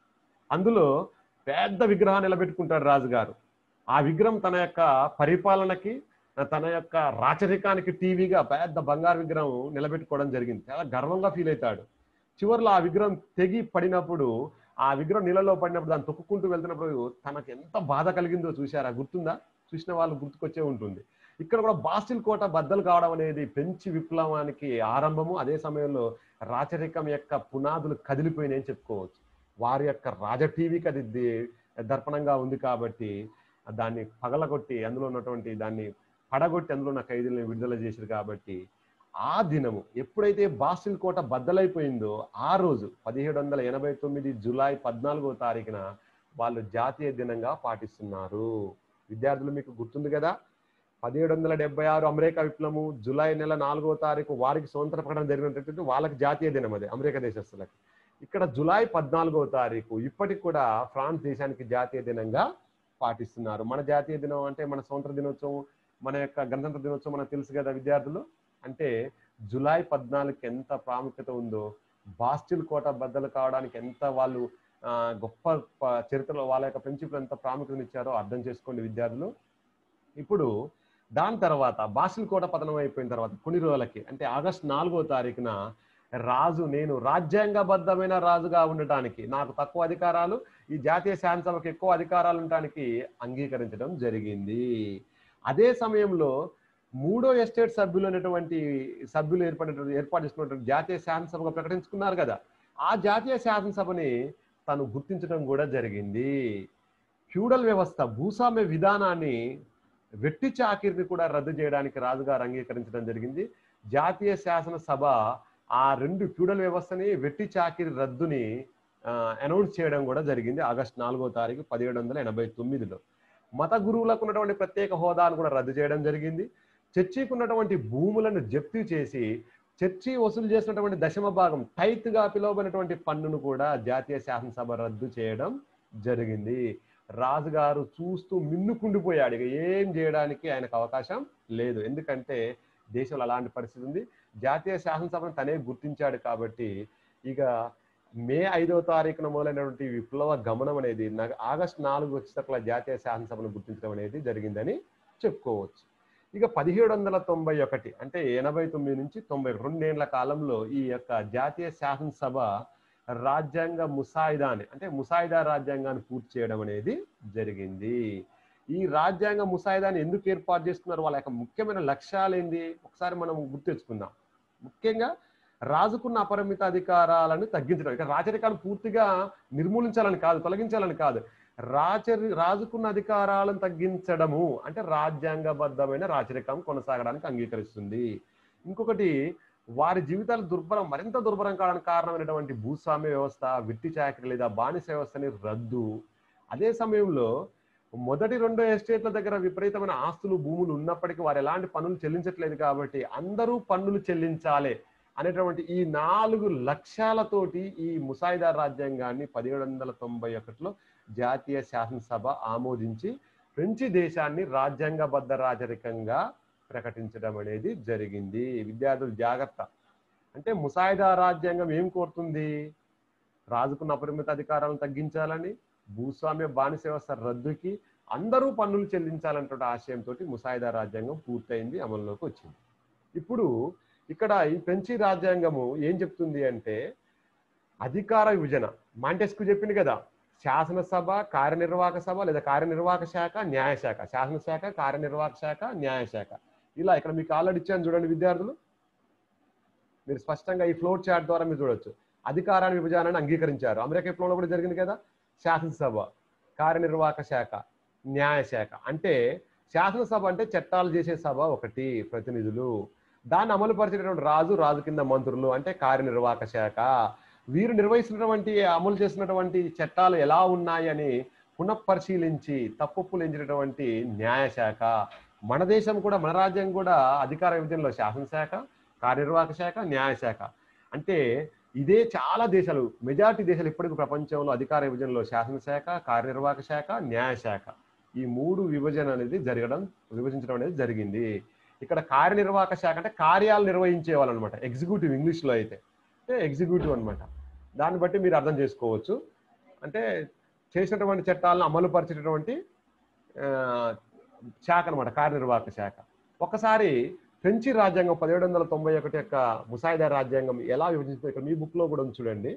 A: అందులో పెద్ద విగ్రహాన్ని నిలబెట్టుకుంటాడు రాజుగారు ఆ విగ్రహం తన యొక్క పరిపాలనకి తన యొక్క రాచరికానికి టీవీగా పెద్ద బంగారు విగ్రహం నిలబెట్టుకోవడం జరిగింది చాలా గర్వంగా ఫీల్ అవుతాడు చివరిలో ఆ విగ్రహం తెగి పడినప్పుడు ఆ విగ్రహం నీళ్ళలో పడినప్పుడు దాన్ని తొక్కుకుంటూ వెళ్తున్నప్పుడు తనకు ఎంత బాధ కలిగిందో చూశారా గుర్తుందా చూసిన వాళ్ళు గుర్తుకొచ్చే ఉంటుంది ఇక్కడ కూడా బాస్టిల్ కోట బద్దలు కావడం అనేది పెంచి విప్లవానికి ఆరంభము అదే సమయంలో రాచరికం యొక్క పునాదులు కదిలిపోయినాయని చెప్పుకోవచ్చు వారి యొక్క రాజ టీవీకి అది ది- దర్పణంగా ఉంది కాబట్టి దాన్ని పగలగొట్టి అందులో ఉన్నటువంటి దాన్ని పడగొట్టి అందులో ఉన్న ఖైదీలను విడుదల చేశారు కాబట్టి ఆ దినము ఎప్పుడైతే బాసిల్ కోట బద్దలైపోయిందో ఆ రోజు పదిహేడు వందల ఎనభై తొమ్మిది జూలై పద్నాలుగో తారీఖున వాళ్ళు జాతీయ దినంగా పాటిస్తున్నారు విద్యార్థులు మీకు గుర్తుంది కదా పదిహేడు వందల డెబ్బై ఆరు అమెరికా విప్లవము జూలై నెల నాలుగో తారీఖు వారికి స్వతంత్ర ప్రకటన జరిగినట్టు వాళ్ళకి జాతీయ దినం అది అమెరికా దేశస్తులకి ఇక్కడ జూలై పద్నాలుగో తారీఖు ఇప్పటికి కూడా ఫ్రాన్స్ దేశానికి జాతీయ దినంగా పాటిస్తున్నారు మన జాతీయ దినం అంటే మన స్వతంత్ర దినోత్సవం మన యొక్క గణతంత్ర దినోత్సవం మనకు తెలుసు కదా విద్యార్థులు అంటే జూలై పద్నాలుగుకి ఎంత ప్రాముఖ్యత ఉందో బాస్టిల్ కోట బద్దలు కావడానికి ఎంత వాళ్ళు ఆ, గొప్ప ప- చరిత్రలో వాళ్ళ యొక్క ప్రిన్సిపల్ ఎంత ప్రాముఖ్యత ఇచ్చారో అర్థం చేసుకోండి విద్యార్థులు ఇప్పుడు దాని తర్వాత బాసిల్ కోట పతనం అయిపోయిన తర్వాత కొన్ని రోజులకి అంటే ఆగస్ట్ నాలుగో తారీఖున రాజు నేను రాజ్యాంగబద్ధమైన రాజుగా ఉండటానికి నాకు తక్కువ అధికారాలు ఈ జాతీయ శాసనసభకు ఎక్కువ అధికారాలు ఉండటానికి అంగీకరించడం జరిగింది అదే సమయంలో మూడో ఎస్టేట్ సభ్యులు అనేటువంటి సభ్యులు ఏర్పడినటువంటి ఏర్పాటు చేసుకున్నటువంటి జాతీయ శాసనసభగా ప్రకటించుకున్నారు కదా ఆ జాతీయ శాసనసభని తను గుర్తించడం కూడా జరిగింది ఫ్యూడల్ వ్యవస్థ భూస్వామ్య విధానాన్ని వెట్టి చాకిరిని కూడా రద్దు చేయడానికి రాజుగారు అంగీకరించడం జరిగింది జాతీయ శాసనసభ ఆ రెండు ఫ్యూడల్ వ్యవస్థని వెట్టి చాకిరి రద్దుని అనౌన్స్ చేయడం కూడా జరిగింది ఆగస్ట్ నాలుగో తారీఖు పదిహేడు వందల ఎనభై తొమ్మిదిలో మత గురువులకు ఉన్నటువంటి ప్రత్యేక హోదాను కూడా రద్దు చేయడం జరిగింది చర్చికి ఉన్నటువంటి భూములను జప్తు చేసి చర్చి వసూలు చేసినటువంటి దశమ భాగం టైత్ గా పిలువబడినటువంటి పన్నును కూడా జాతీయ శాసనసభ రద్దు చేయడం జరిగింది రాజుగారు చూస్తూ మిన్నుకుండిపోయాడు ఇక ఏం చేయడానికి ఆయనకు అవకాశం లేదు ఎందుకంటే దేశంలో అలాంటి పరిస్థితి ఉంది జాతీయ శాసనసభను తనే గుర్తించాడు కాబట్టి ఇక మే ఐదవ తారీఖున మొదలైనటువంటి విప్లవ గమనం అనేది నగ- ఆగస్టు నాలుగు వచ్చేసరికి జాతీయ శాసనసభను గుర్తించడం అనేది జరిగిందని చెప్పుకోవచ్చు ఇక పదిహేడు వందల తొంభై ఒకటి అంటే ఎనభై తొమ్మిది నుంచి తొంభై ఒకటి రెండేళ్ల కాలంలో ఈ యొక్క జాతీయ శాసనసభ రాజ్యాంగ ముసాయిదాని అంటే ముసాయిదా రాజ్యాంగాన్ని పూర్తి చేయడం అనేది జరిగింది ఈ రాజ్యాంగ ముసాయిదాన్ని ఎందుకు ఏర్పాటు చేసుకున్నారు వాళ్ళ యొక్క ముఖ్యమైన లక్ష్యాలు ఏంది ఒకసారి మనం గుర్తు తెచ్చుకుందాం ముఖ్యంగా రాజుకున్న అపరిమిత అధికారాలను తగ్గించడం ఇక రాచరికాన్ని పూర్తిగా నిర్మూలించాలని కాదు తొలగించాలని కాదు రాచరి రాజుకున్న అధికారాలను తగ్గించడము అంటే రాజ్యాంగబద్ధమైన రాచరికం కొనసాగడానికి అంగీకరిస్తుంది ఇంకొకటి వారి జీవితాలు దుర్భరం మరింత దుర్భరం కావడానికి కారణమైనటువంటి భూస్వామ్య వ్యవస్థ విట్టి చాకరీ లేదా బానిస వ్యవస్థని రద్దు అదే సమయంలో మొదటి రెండో ఎస్టేట్ల దగ్గర విపరీతమైన ఆస్తులు భూములు ఉన్నప్పటికీ వారు ఎలాంటి పన్నులు చెల్లించట్లేదు కాబట్టి అందరూ పన్నులు చెల్లించాలి అనేటువంటి ఈ నాలుగు లక్ష్యాలతోటి ఈ ముసాయిదా రాజ్యాంగాన్ని పదిహేడు వందల తొంభై ఒకటిలో జాతీయ శాసనసభ ఆమోదించి ఫ్రెంచి దేశాన్ని రాజ్యాంగబద్ధ రాజరికంగా ప్రకటించడం అనేది జరిగింది విద్యార్థులు జాగ్రత్త అంటే ముసాయిదా రాజ్యాంగం ఏం కోరుతుంది రాజుకున్న అపరిమిత అధికారాలను తగ్గించాలని భూస్వామ్య బానిస వ్యవస్థ రద్దుకి అందరూ పన్నులు చెల్లించాలన్నటువంటి ఆశయంతో ముసాయిదా రాజ్యాంగం పూర్తయింది అమల్లోకి వచ్చింది ఇప్పుడు ఇక్కడ ఈ ఫ్రెంచి రాజ్యాంగము ఏం చెప్తుంది అంటే అధికార విభజన మాంటెస్కు చెప్పింది కదా శాసనసభ కార్యనిర్వాహక సభ లేదా కార్యనిర్వాహక శాఖ న్యాయశాఖ శాసనశాఖ కార్యనిర్వాహక శాఖ న్యాయశాఖ ఇలా ఇక్కడ మీకు ఆల్రెడీ ఇచ్చాను చూడండి విద్యార్థులు మీరు స్పష్టంగా ఈ ఫ్లోర్ చార్ట్ ద్వారా మీరు చూడొచ్చు అధికారాన్ని విభజనాన్ని అంగీకరించారు అమెరికా విప్లవంలో కూడా జరిగింది కదా శాసనసభ కార్యనిర్వాహక శాఖ న్యాయశాఖ అంటే శాసనసభ అంటే చట్టాలు చేసే సభ ఒకటి ప్రతినిధులు దాన్ని అమలు పరిచేటటువంటి రాజు రాజు కింద మంత్రులు అంటే కార్యనిర్వాహక శాఖ వీరు నిర్వహిస్తున్నటువంటి అమలు చేసినటువంటి చట్టాలు ఎలా ఉన్నాయి అని పునఃపరిశీలించి తప్పులు ఎంచినటువంటి న్యాయశాఖ మన దేశం కూడా మన రాజ్యం కూడా అధికార విభజనలో శాసనశాఖ కార్యనిర్వాహక శాఖ న్యాయశాఖ అంటే ఇదే చాలా దేశాలు మెజారిటీ దేశాలు ఇప్పటికీ ప్రపంచంలో అధికార విభజనలో శాసనశాఖ కార్యనిర్వాహక శాఖ న్యాయశాఖ ఈ మూడు విభజన అనేది జరగడం విభజించడం అనేది జరిగింది ఇక్కడ కార్యనిర్వాహక శాఖ అంటే కార్యాలు నిర్వహించే వాళ్ళు అనమాట ఎగ్జిక్యూటివ్ ఇంగ్లీష్లో అయితే అంటే ఎగ్జిక్యూటివ్ అన్నమాట దాన్ని బట్టి మీరు అర్థం చేసుకోవచ్చు అంటే చేసినటువంటి చట్టాలను అమలు పరిచేటటువంటి ఆ, శాఖ అనమాట కార్యనిర్వాహక శాఖ ఒకసారి ఫ్రెంచి రాజ్యాంగం పదిహేడు వందల తొంభై ఒకటి యొక్క ముసాయిదా రాజ్యాంగం ఎలా విభజించిందో ఇక్కడ మీ బుక్లో కూడా ఉంది చూడండి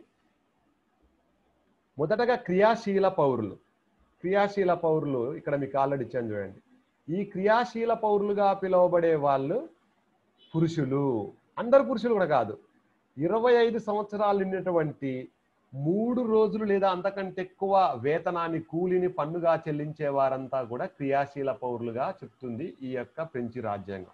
A: మొదటగా క్రియాశీల పౌరులు క్రియాశీల పౌరులు ఇక్కడ మీకు ఆల్రెడీ ఇచ్చాను చూడండి ఈ క్రియాశీల పౌరులుగా పిలువబడే వాళ్ళు పురుషులు అందరు పురుషులు కూడా కాదు ఇరవై ఐదు సంవత్సరాలు నిండినటువంటి మూడు రోజులు లేదా అంతకంటే ఎక్కువ వేతనాన్ని కూలిని పన్నుగా చెల్లించే వారంతా కూడా క్రియాశీల పౌరులుగా చెప్తుంది ఈ యొక్క ఫ్రెంచి రాజ్యాంగం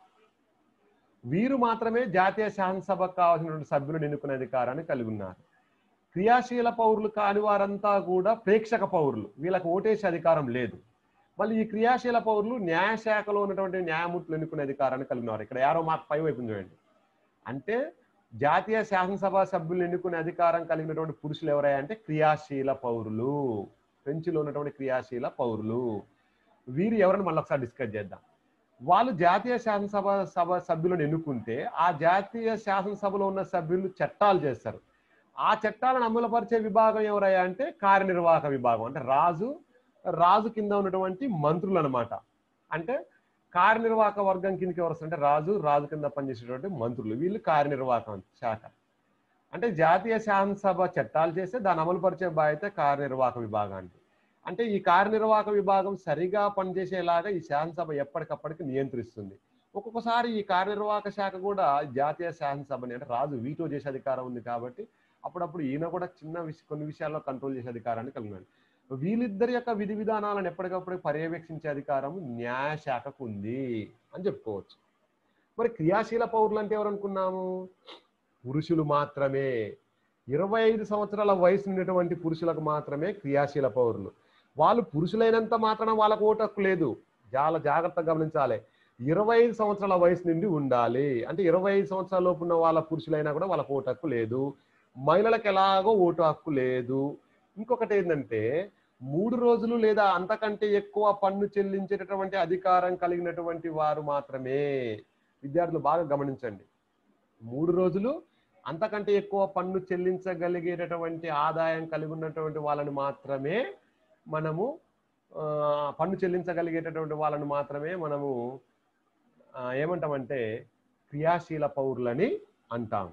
A: వీరు మాత్రమే జాతీయ శాసనసభకు కావాల్సినటువంటి సభ్యులను ఎన్నుకునే అధికారాన్ని కలిగి ఉన్నారు క్రియాశీల పౌరులు కాని వారంతా కూడా ప్రేక్షక పౌరులు వీళ్ళకి ఓటేసే అధికారం లేదు మళ్ళీ ఈ క్రియాశీల పౌరులు న్యాయశాఖలో ఉన్నటువంటి న్యాయమూర్తులు ఎన్నుకునే అధికారాన్ని కలిగి ఉన్నారు ఇక్కడ యారో మార్క్ పై వైపు చూడండి అంటే జాతీయ శాసనసభ సభ్యులు ఎన్నుకునే అధికారం కలిగినటువంటి పురుషులు ఎవరయ్యా అంటే క్రియాశీల పౌరులు ఫ్రెంచ్లో ఉన్నటువంటి క్రియాశీల పౌరులు వీరు ఎవరని మళ్ళీ ఒకసారి డిస్కస్ చేద్దాం వాళ్ళు జాతీయ శాసనసభ సభ సభ్యులను ఎన్నుకుంటే ఆ జాతీయ శాసనసభలో ఉన్న సభ్యులు చట్టాలు చేస్తారు ఆ చట్టాలను అమలుపరిచే విభాగం ఎవరయ్యా అంటే కార్యనిర్వాహక విభాగం అంటే రాజు రాజు కింద ఉన్నటువంటి మంత్రులు అనమాట అంటే కార్యనిర్వాహక వర్గం కిందకి ఎవరు వస్తారంటే రాజు రాజు కింద పనిచేసేటువంటి మంత్రులు వీళ్ళు కార్యనిర్వాహకం శాఖ అంటే జాతీయ శాసనసభ చట్టాలు చేస్తే దాన్ని అమలుపరిచే బాధ్యత కార్యనిర్వాహక విభాగానికి అంటే ఈ కార్యనిర్వాహక విభాగం సరిగా పనిచేసేలాగా ఈ శాసనసభ ఎప్పటికప్పటికి నియంత్రిస్తుంది ఒక్కొక్కసారి ఈ కార్యనిర్వాహక శాఖ కూడా జాతీయ శాసనసభని అంటే రాజు వీటో చేసే అధికారం ఉంది కాబట్టి అప్పుడప్పుడు ఈయన కూడా చిన్న విష కొన్ని విషయాల్లో కంట్రోల్ చేసే అధికారాన్ని కలిగి ఉన్నాడు వీళ్ళిద్దరి యొక్క విధి విధానాలను ఎప్పటికప్పుడు పర్యవేక్షించే అధికారం న్యాయశాఖకు ఉంది అని చెప్పుకోవచ్చు మరి క్రియాశీల పౌరులు అంటే ఎవరు అనుకున్నాము పురుషులు మాత్రమే ఇరవై ఐదు సంవత్సరాల వయసు ఉన్నటువంటి పురుషులకు మాత్రమే క్రియాశీల పౌరులు వాళ్ళు పురుషులైనంత మాత్రం వాళ్ళకు ఓటు హక్కు లేదు చాలా జాగ్రత్తగా గమనించాలి ఇరవై ఐదు సంవత్సరాల వయసు నుండి ఉండాలి అంటే ఇరవై ఐదు సంవత్సరాల లోపు ఉన్న వాళ్ళ పురుషులైనా కూడా వాళ్ళకు ఓటు హక్కు లేదు మహిళలకు ఎలాగో ఓటు హక్కు లేదు ఇంకొకటి ఏంటంటే మూడు రోజులు లేదా అంతకంటే ఎక్కువ పన్ను చెల్లించేటటువంటి అధికారం కలిగినటువంటి వారు మాత్రమే విద్యార్థులు బాగా గమనించండి మూడు రోజులు అంతకంటే ఎక్కువ పన్ను చెల్లించగలిగేటటువంటి ఆదాయం కలిగి ఉన్నటువంటి వాళ్ళని మాత్రమే మనము ఆ, పన్ను చెల్లించగలిగేటటువంటి వాళ్ళని మాత్రమే మనము ఆ, ఏమంటామంటే క్రియాశీల పౌరులని అంటాం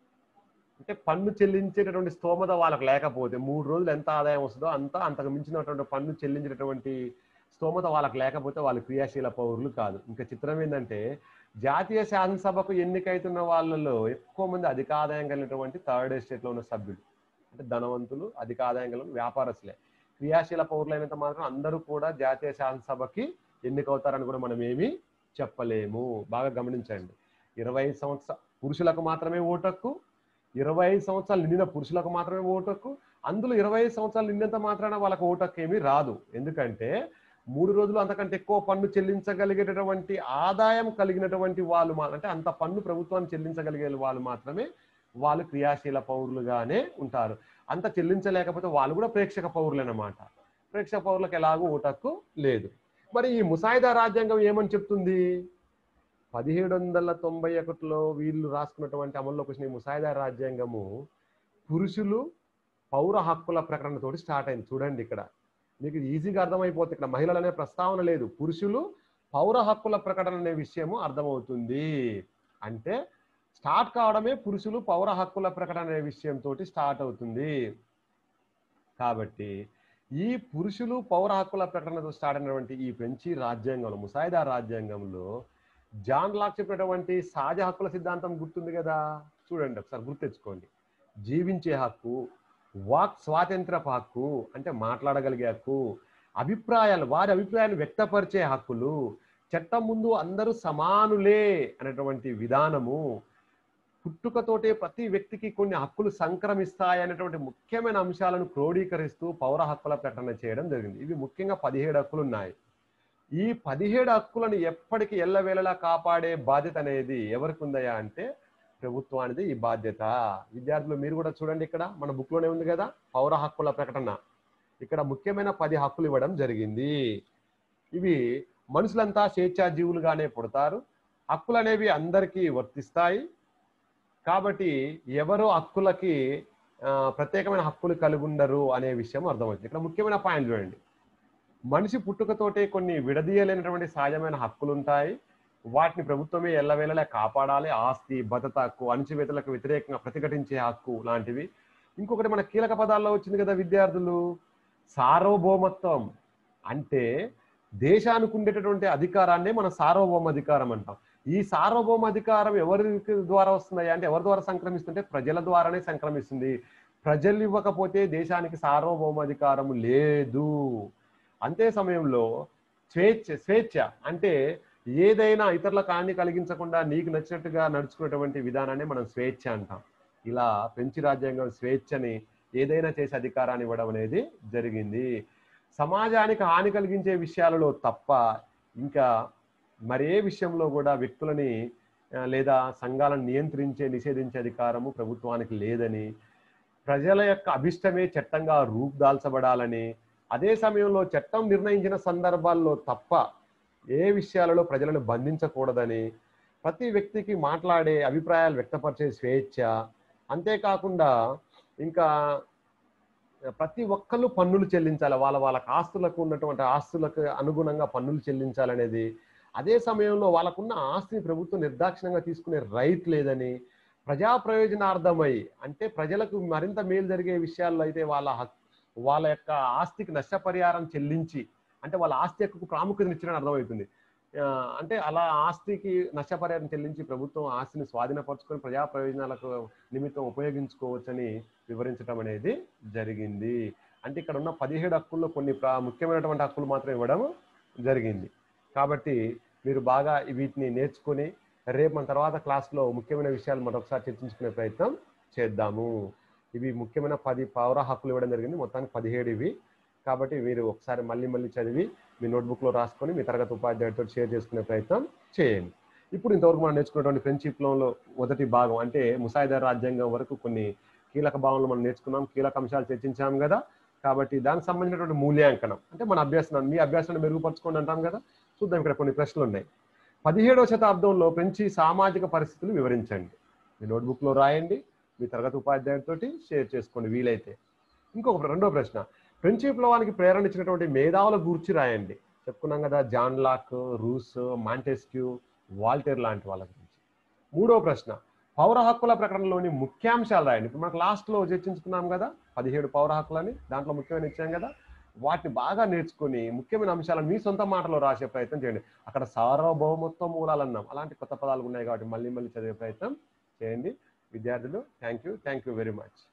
A: అంటే పన్ను చెల్లించేటటువంటి స్తోమత వాళ్ళకి లేకపోతే మూడు రోజులు ఎంత ఆదాయం వస్తుందో అంత అంతకు మించినటువంటి పన్ను చెల్లించేటటువంటి స్తోమత వాళ్ళకి లేకపోతే వాళ్ళు క్రియాశీల పౌరులు కాదు ఇంకా చిత్రం ఏంటంటే జాతీయ శాసనసభకు ఎన్నికైతున్న వాళ్ళలో ఎక్కువ మంది అధిక ఆదాయం కలిగినటువంటి థర్డ్ ఎస్టేట్లో ఉన్న సభ్యులు అంటే ధనవంతులు అధిక ఆదాయం కలిగిన వ్యాపారస్తులే క్రియాశీల పౌరులైనంత మాత్రం అందరూ కూడా జాతీయ శాసనసభకి ఎన్నికవుతారని కూడా మనం ఏమీ చెప్పలేము బాగా గమనించండి ఇరవై ఐదు సంవత్సర పురుషులకు మాత్రమే ఓటక్కు ఇరవై ఐదు సంవత్సరాలు నిండిన పురుషులకు మాత్రమే ఓటక్కు అందులో ఇరవై ఐదు సంవత్సరాలు నిండినంత మాత్రాన వాళ్ళకు ఓటక్కు ఏమీ రాదు ఎందుకంటే మూడు రోజులు అంతకంటే ఎక్కువ పన్ను చెల్లించగలిగేటటువంటి ఆదాయం కలిగినటువంటి వాళ్ళు మా అంటే అంత పన్ను ప్రభుత్వాన్ని చెల్లించగలిగే వాళ్ళు మాత్రమే వాళ్ళు క్రియాశీల పౌరులుగానే ఉంటారు అంత చెల్లించలేకపోతే వాళ్ళు కూడా ప్రేక్షక పౌరులన్నమాట ప్రేక్షక పౌరులకు ఎలాగో ఓటక్కు లేదు మరి ఈ ముసాయిదా రాజ్యాంగం ఏమని చెప్తుంది పదిహేడు వందల తొంభై ఒకటిలో వీళ్ళు రాసుకున్నటువంటి అమల్లోకి వచ్చిన ఈ ముసాయిదా రాజ్యాంగము పురుషులు పౌర హక్కుల ప్రకటనతోటి స్టార్ట్ అయింది చూడండి ఇక్కడ మీకు ఈజీగా అర్థమైపోతుంది ఇక్కడ మహిళలు అనే ప్రస్తావన లేదు పురుషులు పౌర హక్కుల ప్రకటన అనే విషయము అర్థమవుతుంది అంటే స్టార్ట్ కావడమే పురుషులు పౌర హక్కుల ప్రకటన అనే విషయంతో స్టార్ట్ అవుతుంది కాబట్టి ఈ పురుషులు పౌర హక్కుల ప్రకటనతో స్టార్ట్ అయినటువంటి ఈ ఫ్రెంచి రాజ్యాంగంలో ముసాయిదా రాజ్యాంగంలో జాన్ లాక్ చెప్పినటువంటి సహజ హక్కుల సిద్ధాంతం గుర్తుంది కదా చూడండి ఒకసారి గుర్తు తెచ్చుకోండి జీవించే హక్కు వాక్ స్వాతంత్రపు హక్కు అంటే మాట్లాడగలిగే హక్కు అభిప్రాయాలు వారి అభిప్రాయాలు వ్యక్తపరిచే హక్కులు చట్టం ముందు అందరూ సమానులే అనేటువంటి విధానము పుట్టుకతోటే ప్రతి వ్యక్తికి కొన్ని హక్కులు సంక్రమిస్తాయి అనేటువంటి ముఖ్యమైన అంశాలను క్రోడీకరిస్తూ పౌర హక్కుల ప్రకటన చేయడం జరిగింది ఇవి ముఖ్యంగా పదిహేడు హక్కులు ఉన్నాయి ఈ పదిహేడు హక్కులను ఎప్పటికీ ఎల్లవేళలా కాపాడే బాధ్యత అనేది ఎవరికి ఉందయా అంటే ప్రభుత్వానిది ఈ బాధ్యత విద్యార్థులు మీరు కూడా చూడండి ఇక్కడ మన బుక్ లోనే ఉంది కదా పౌర హక్కుల ప్రకటన ఇక్కడ ముఖ్యమైన పది హక్కులు ఇవ్వడం జరిగింది ఇవి మనుషులంతా స్వేచ్ఛా జీవులుగానే పుడతారు హక్కులు అనేవి అందరికీ వర్తిస్తాయి కాబట్టి ఎవరు హక్కులకి ఆ, ప్రత్యేకమైన హక్కులు కలిగి ఉండరు అనే విషయం అర్థమవుతుంది ఇక్కడ ముఖ్యమైన పాయింట్ చూడండి మనిషి పుట్టుకతోటే కొన్ని విడదీయలేనటువంటి సహజమైన హక్కులు ఉంటాయి వాటిని ప్రభుత్వమే ఎల్లవేళలా కాపాడాలి ఆస్తి భద్రత హక్కు అణచివేతలకు వ్యతిరేకంగా ప్రతిఘటించే హక్కు లాంటివి ఇంకొకటి మన కీలక పదాల్లో వచ్చింది కదా విద్యార్థులు సార్వభౌమత్వం అంటే దేశానికి ఉండేటటువంటి అధికారాన్ని మన సార్వభౌమ అధికారం అంటాం ఈ సార్వభౌమ అధికారం ఎవరి ద్వారా వస్తుంది అంటే ఎవరి ద్వారా సంక్రమిస్తుంటే ప్రజల ద్వారానే సంక్రమిస్తుంది ప్రజలు ఇవ్వకపోతే దేశానికి సార్వభౌమ అధికారం లేదు అంతే సమయంలో స్వేచ్ఛ స్వేచ్ఛ అంటే ఏదైనా ఇతరులకు హాని కలిగించకుండా నీకు నచ్చినట్టుగా నడుచుకునేటువంటి విధానాన్ని మనం స్వేచ్ఛ అంటాం ఇలా ఫ్రెంచ్ రాజ్యాంగం స్వేచ్ఛని ఏదైనా చేసే అధికారాన్ని ఇవ్వడం అనేది జరిగింది సమాజానికి హాని కలిగించే విషయాలలో తప్ప ఇంకా మరే విషయంలో కూడా వ్యక్తులని ఆ, లేదా సంఘాలను నియంత్రించే నిషేధించే అధికారము ప్రభుత్వానికి లేదని ప్రజల యొక్క అభిష్టమే చట్టంగా రూపుదాల్చబడాలని అదే సమయంలో చట్టం నిర్ణయించిన సందర్భాల్లో తప్ప ఏ విషయాలలో ప్రజలను బంధించకూడదని ప్రతి వ్యక్తికి మాట్లాడే అభిప్రాయాలు వ్యక్తపరిచే స్వేచ్ఛ అంతేకాకుండా ఇంకా ప్రతి ఒక్కళ్ళు పన్నులు చెల్లించాలి వాళ్ళ వాళ్ళకి ఆస్తులకు ఉన్నటువంటి ఆస్తులకు అనుగుణంగా పన్నులు చెల్లించాలనేది అదే సమయంలో వాళ్ళకున్న ఆస్తిని ప్రభుత్వం నిర్దాక్షిణంగా తీసుకునే రైట్ లేదని ప్రజా ప్రయోజనార్థమై అంటే ప్రజలకు మరింత మేలు జరిగే విషయాల్లో అయితే వాళ్ళ హక్ వాళ్ళ యొక్క ఆస్తికి నష్టపరిహారం చెల్లించి అంటే వాళ్ళ ఆస్తి హక్కుకు ప్రాముఖ్యతనిచ్చిన అర్థమవుతుంది ఆ, అంటే అలా ఆస్తికి నష్టపరిహారం చెల్లించి ప్రభుత్వం ఆస్తిని స్వాధీనపరచుకొని ప్రజా ప్రయోజనాలకు నిమిత్తం ఉపయోగించుకోవచ్చని వివరించడం అనేది జరిగింది అంటే ఇక్కడ ఉన్న పదిహేడు హక్కుల్లో కొన్ని ప్రా- ముఖ్యమైనటువంటి హక్కులు మాత్రం ఇవ్వడం జరిగింది కాబట్టి మీరు బాగా వీటిని నేర్చుకొని రేపు మన తర్వాత క్లాస్లో ముఖ్యమైన విషయాలు మరొకసారి చర్చించుకునే ప్రయత్నం చేద్దాము ఇవి ముఖ్యమైన పది పౌర హక్కులు ఇవ్వడం జరిగింది మొత్తానికి పదిహేడు ఇవి కాబట్టి మీరు ఒకసారి మళ్ళీ మళ్ళీ చదివి మీ నోట్బుక్లో రాసుకొని మీ తరగతి ఉపాధ్యాయుడితో షేర్ చేసుకునే ప్రయత్నం చేయండి ఇప్పుడు ఇంతవరకు మనం నేర్చుకున్నటువంటి ఫ్రెంచ్ విప్లవంలో మొదటి భాగం అంటే ముసాయిదా రాజ్యాంగం వరకు కొన్ని కీలక భావనలు మనం నేర్చుకున్నాం కీలక అంశాలు చర్చించాం కదా కాబట్టి దానికి సంబంధించినటువంటి మూల్యాంకనం అంటే మన అభ్యాసం మీ అభ్యాసాన్ని మెరుగుపరచుకోండి అంటాం కదా చూద్దాం ఇక్కడ కొన్ని ప్రశ్నలు ఉన్నాయి పదిహేడవ శతాబ్దంలో ఫ్రెంచి సామాజిక పరిస్థితులు వివరించండి మీ నోట్బుక్లో రాయండి మీ తరగతి ఉపాధ్యాయుడితోటి షేర్ చేసుకోండి వీలైతే ఇంకొక రెండో ప్రశ్న ఫ్రెంచ్ విప్లవానికి ప్రేరణ ఇచ్చినటువంటి మేధావుల గూర్చి రాయండి చెప్పుకున్నాం కదా John Locke Rousseau Montesquieu Voltaire లాంటి వాళ్ళ గురించి మూడో ప్రశ్న పౌర హక్కుల ప్రకటనలోని ముఖ్యాంశాలు రాయండి ఇప్పుడు మనకు లాస్ట్లో చర్చించుకున్నాం కదా పదిహేడు పౌర హక్కులని దాంట్లో ముఖ్యమైన ఇచ్చాం కదా వాటిని బాగా నేర్చుకొని ముఖ్యమైన అంశాలను మీ సొంత మాటలో రాసే ప్రయత్నం చేయండి అక్కడ సార్వభౌమత్వ మూలాలు అన్నాం అలాంటి కొత్త పదాలు ఉన్నాయి కాబట్టి మళ్ళీ మళ్ళీ చదివే ప్రయత్నం చేయండి విద్యార్థులు thank you thank you very much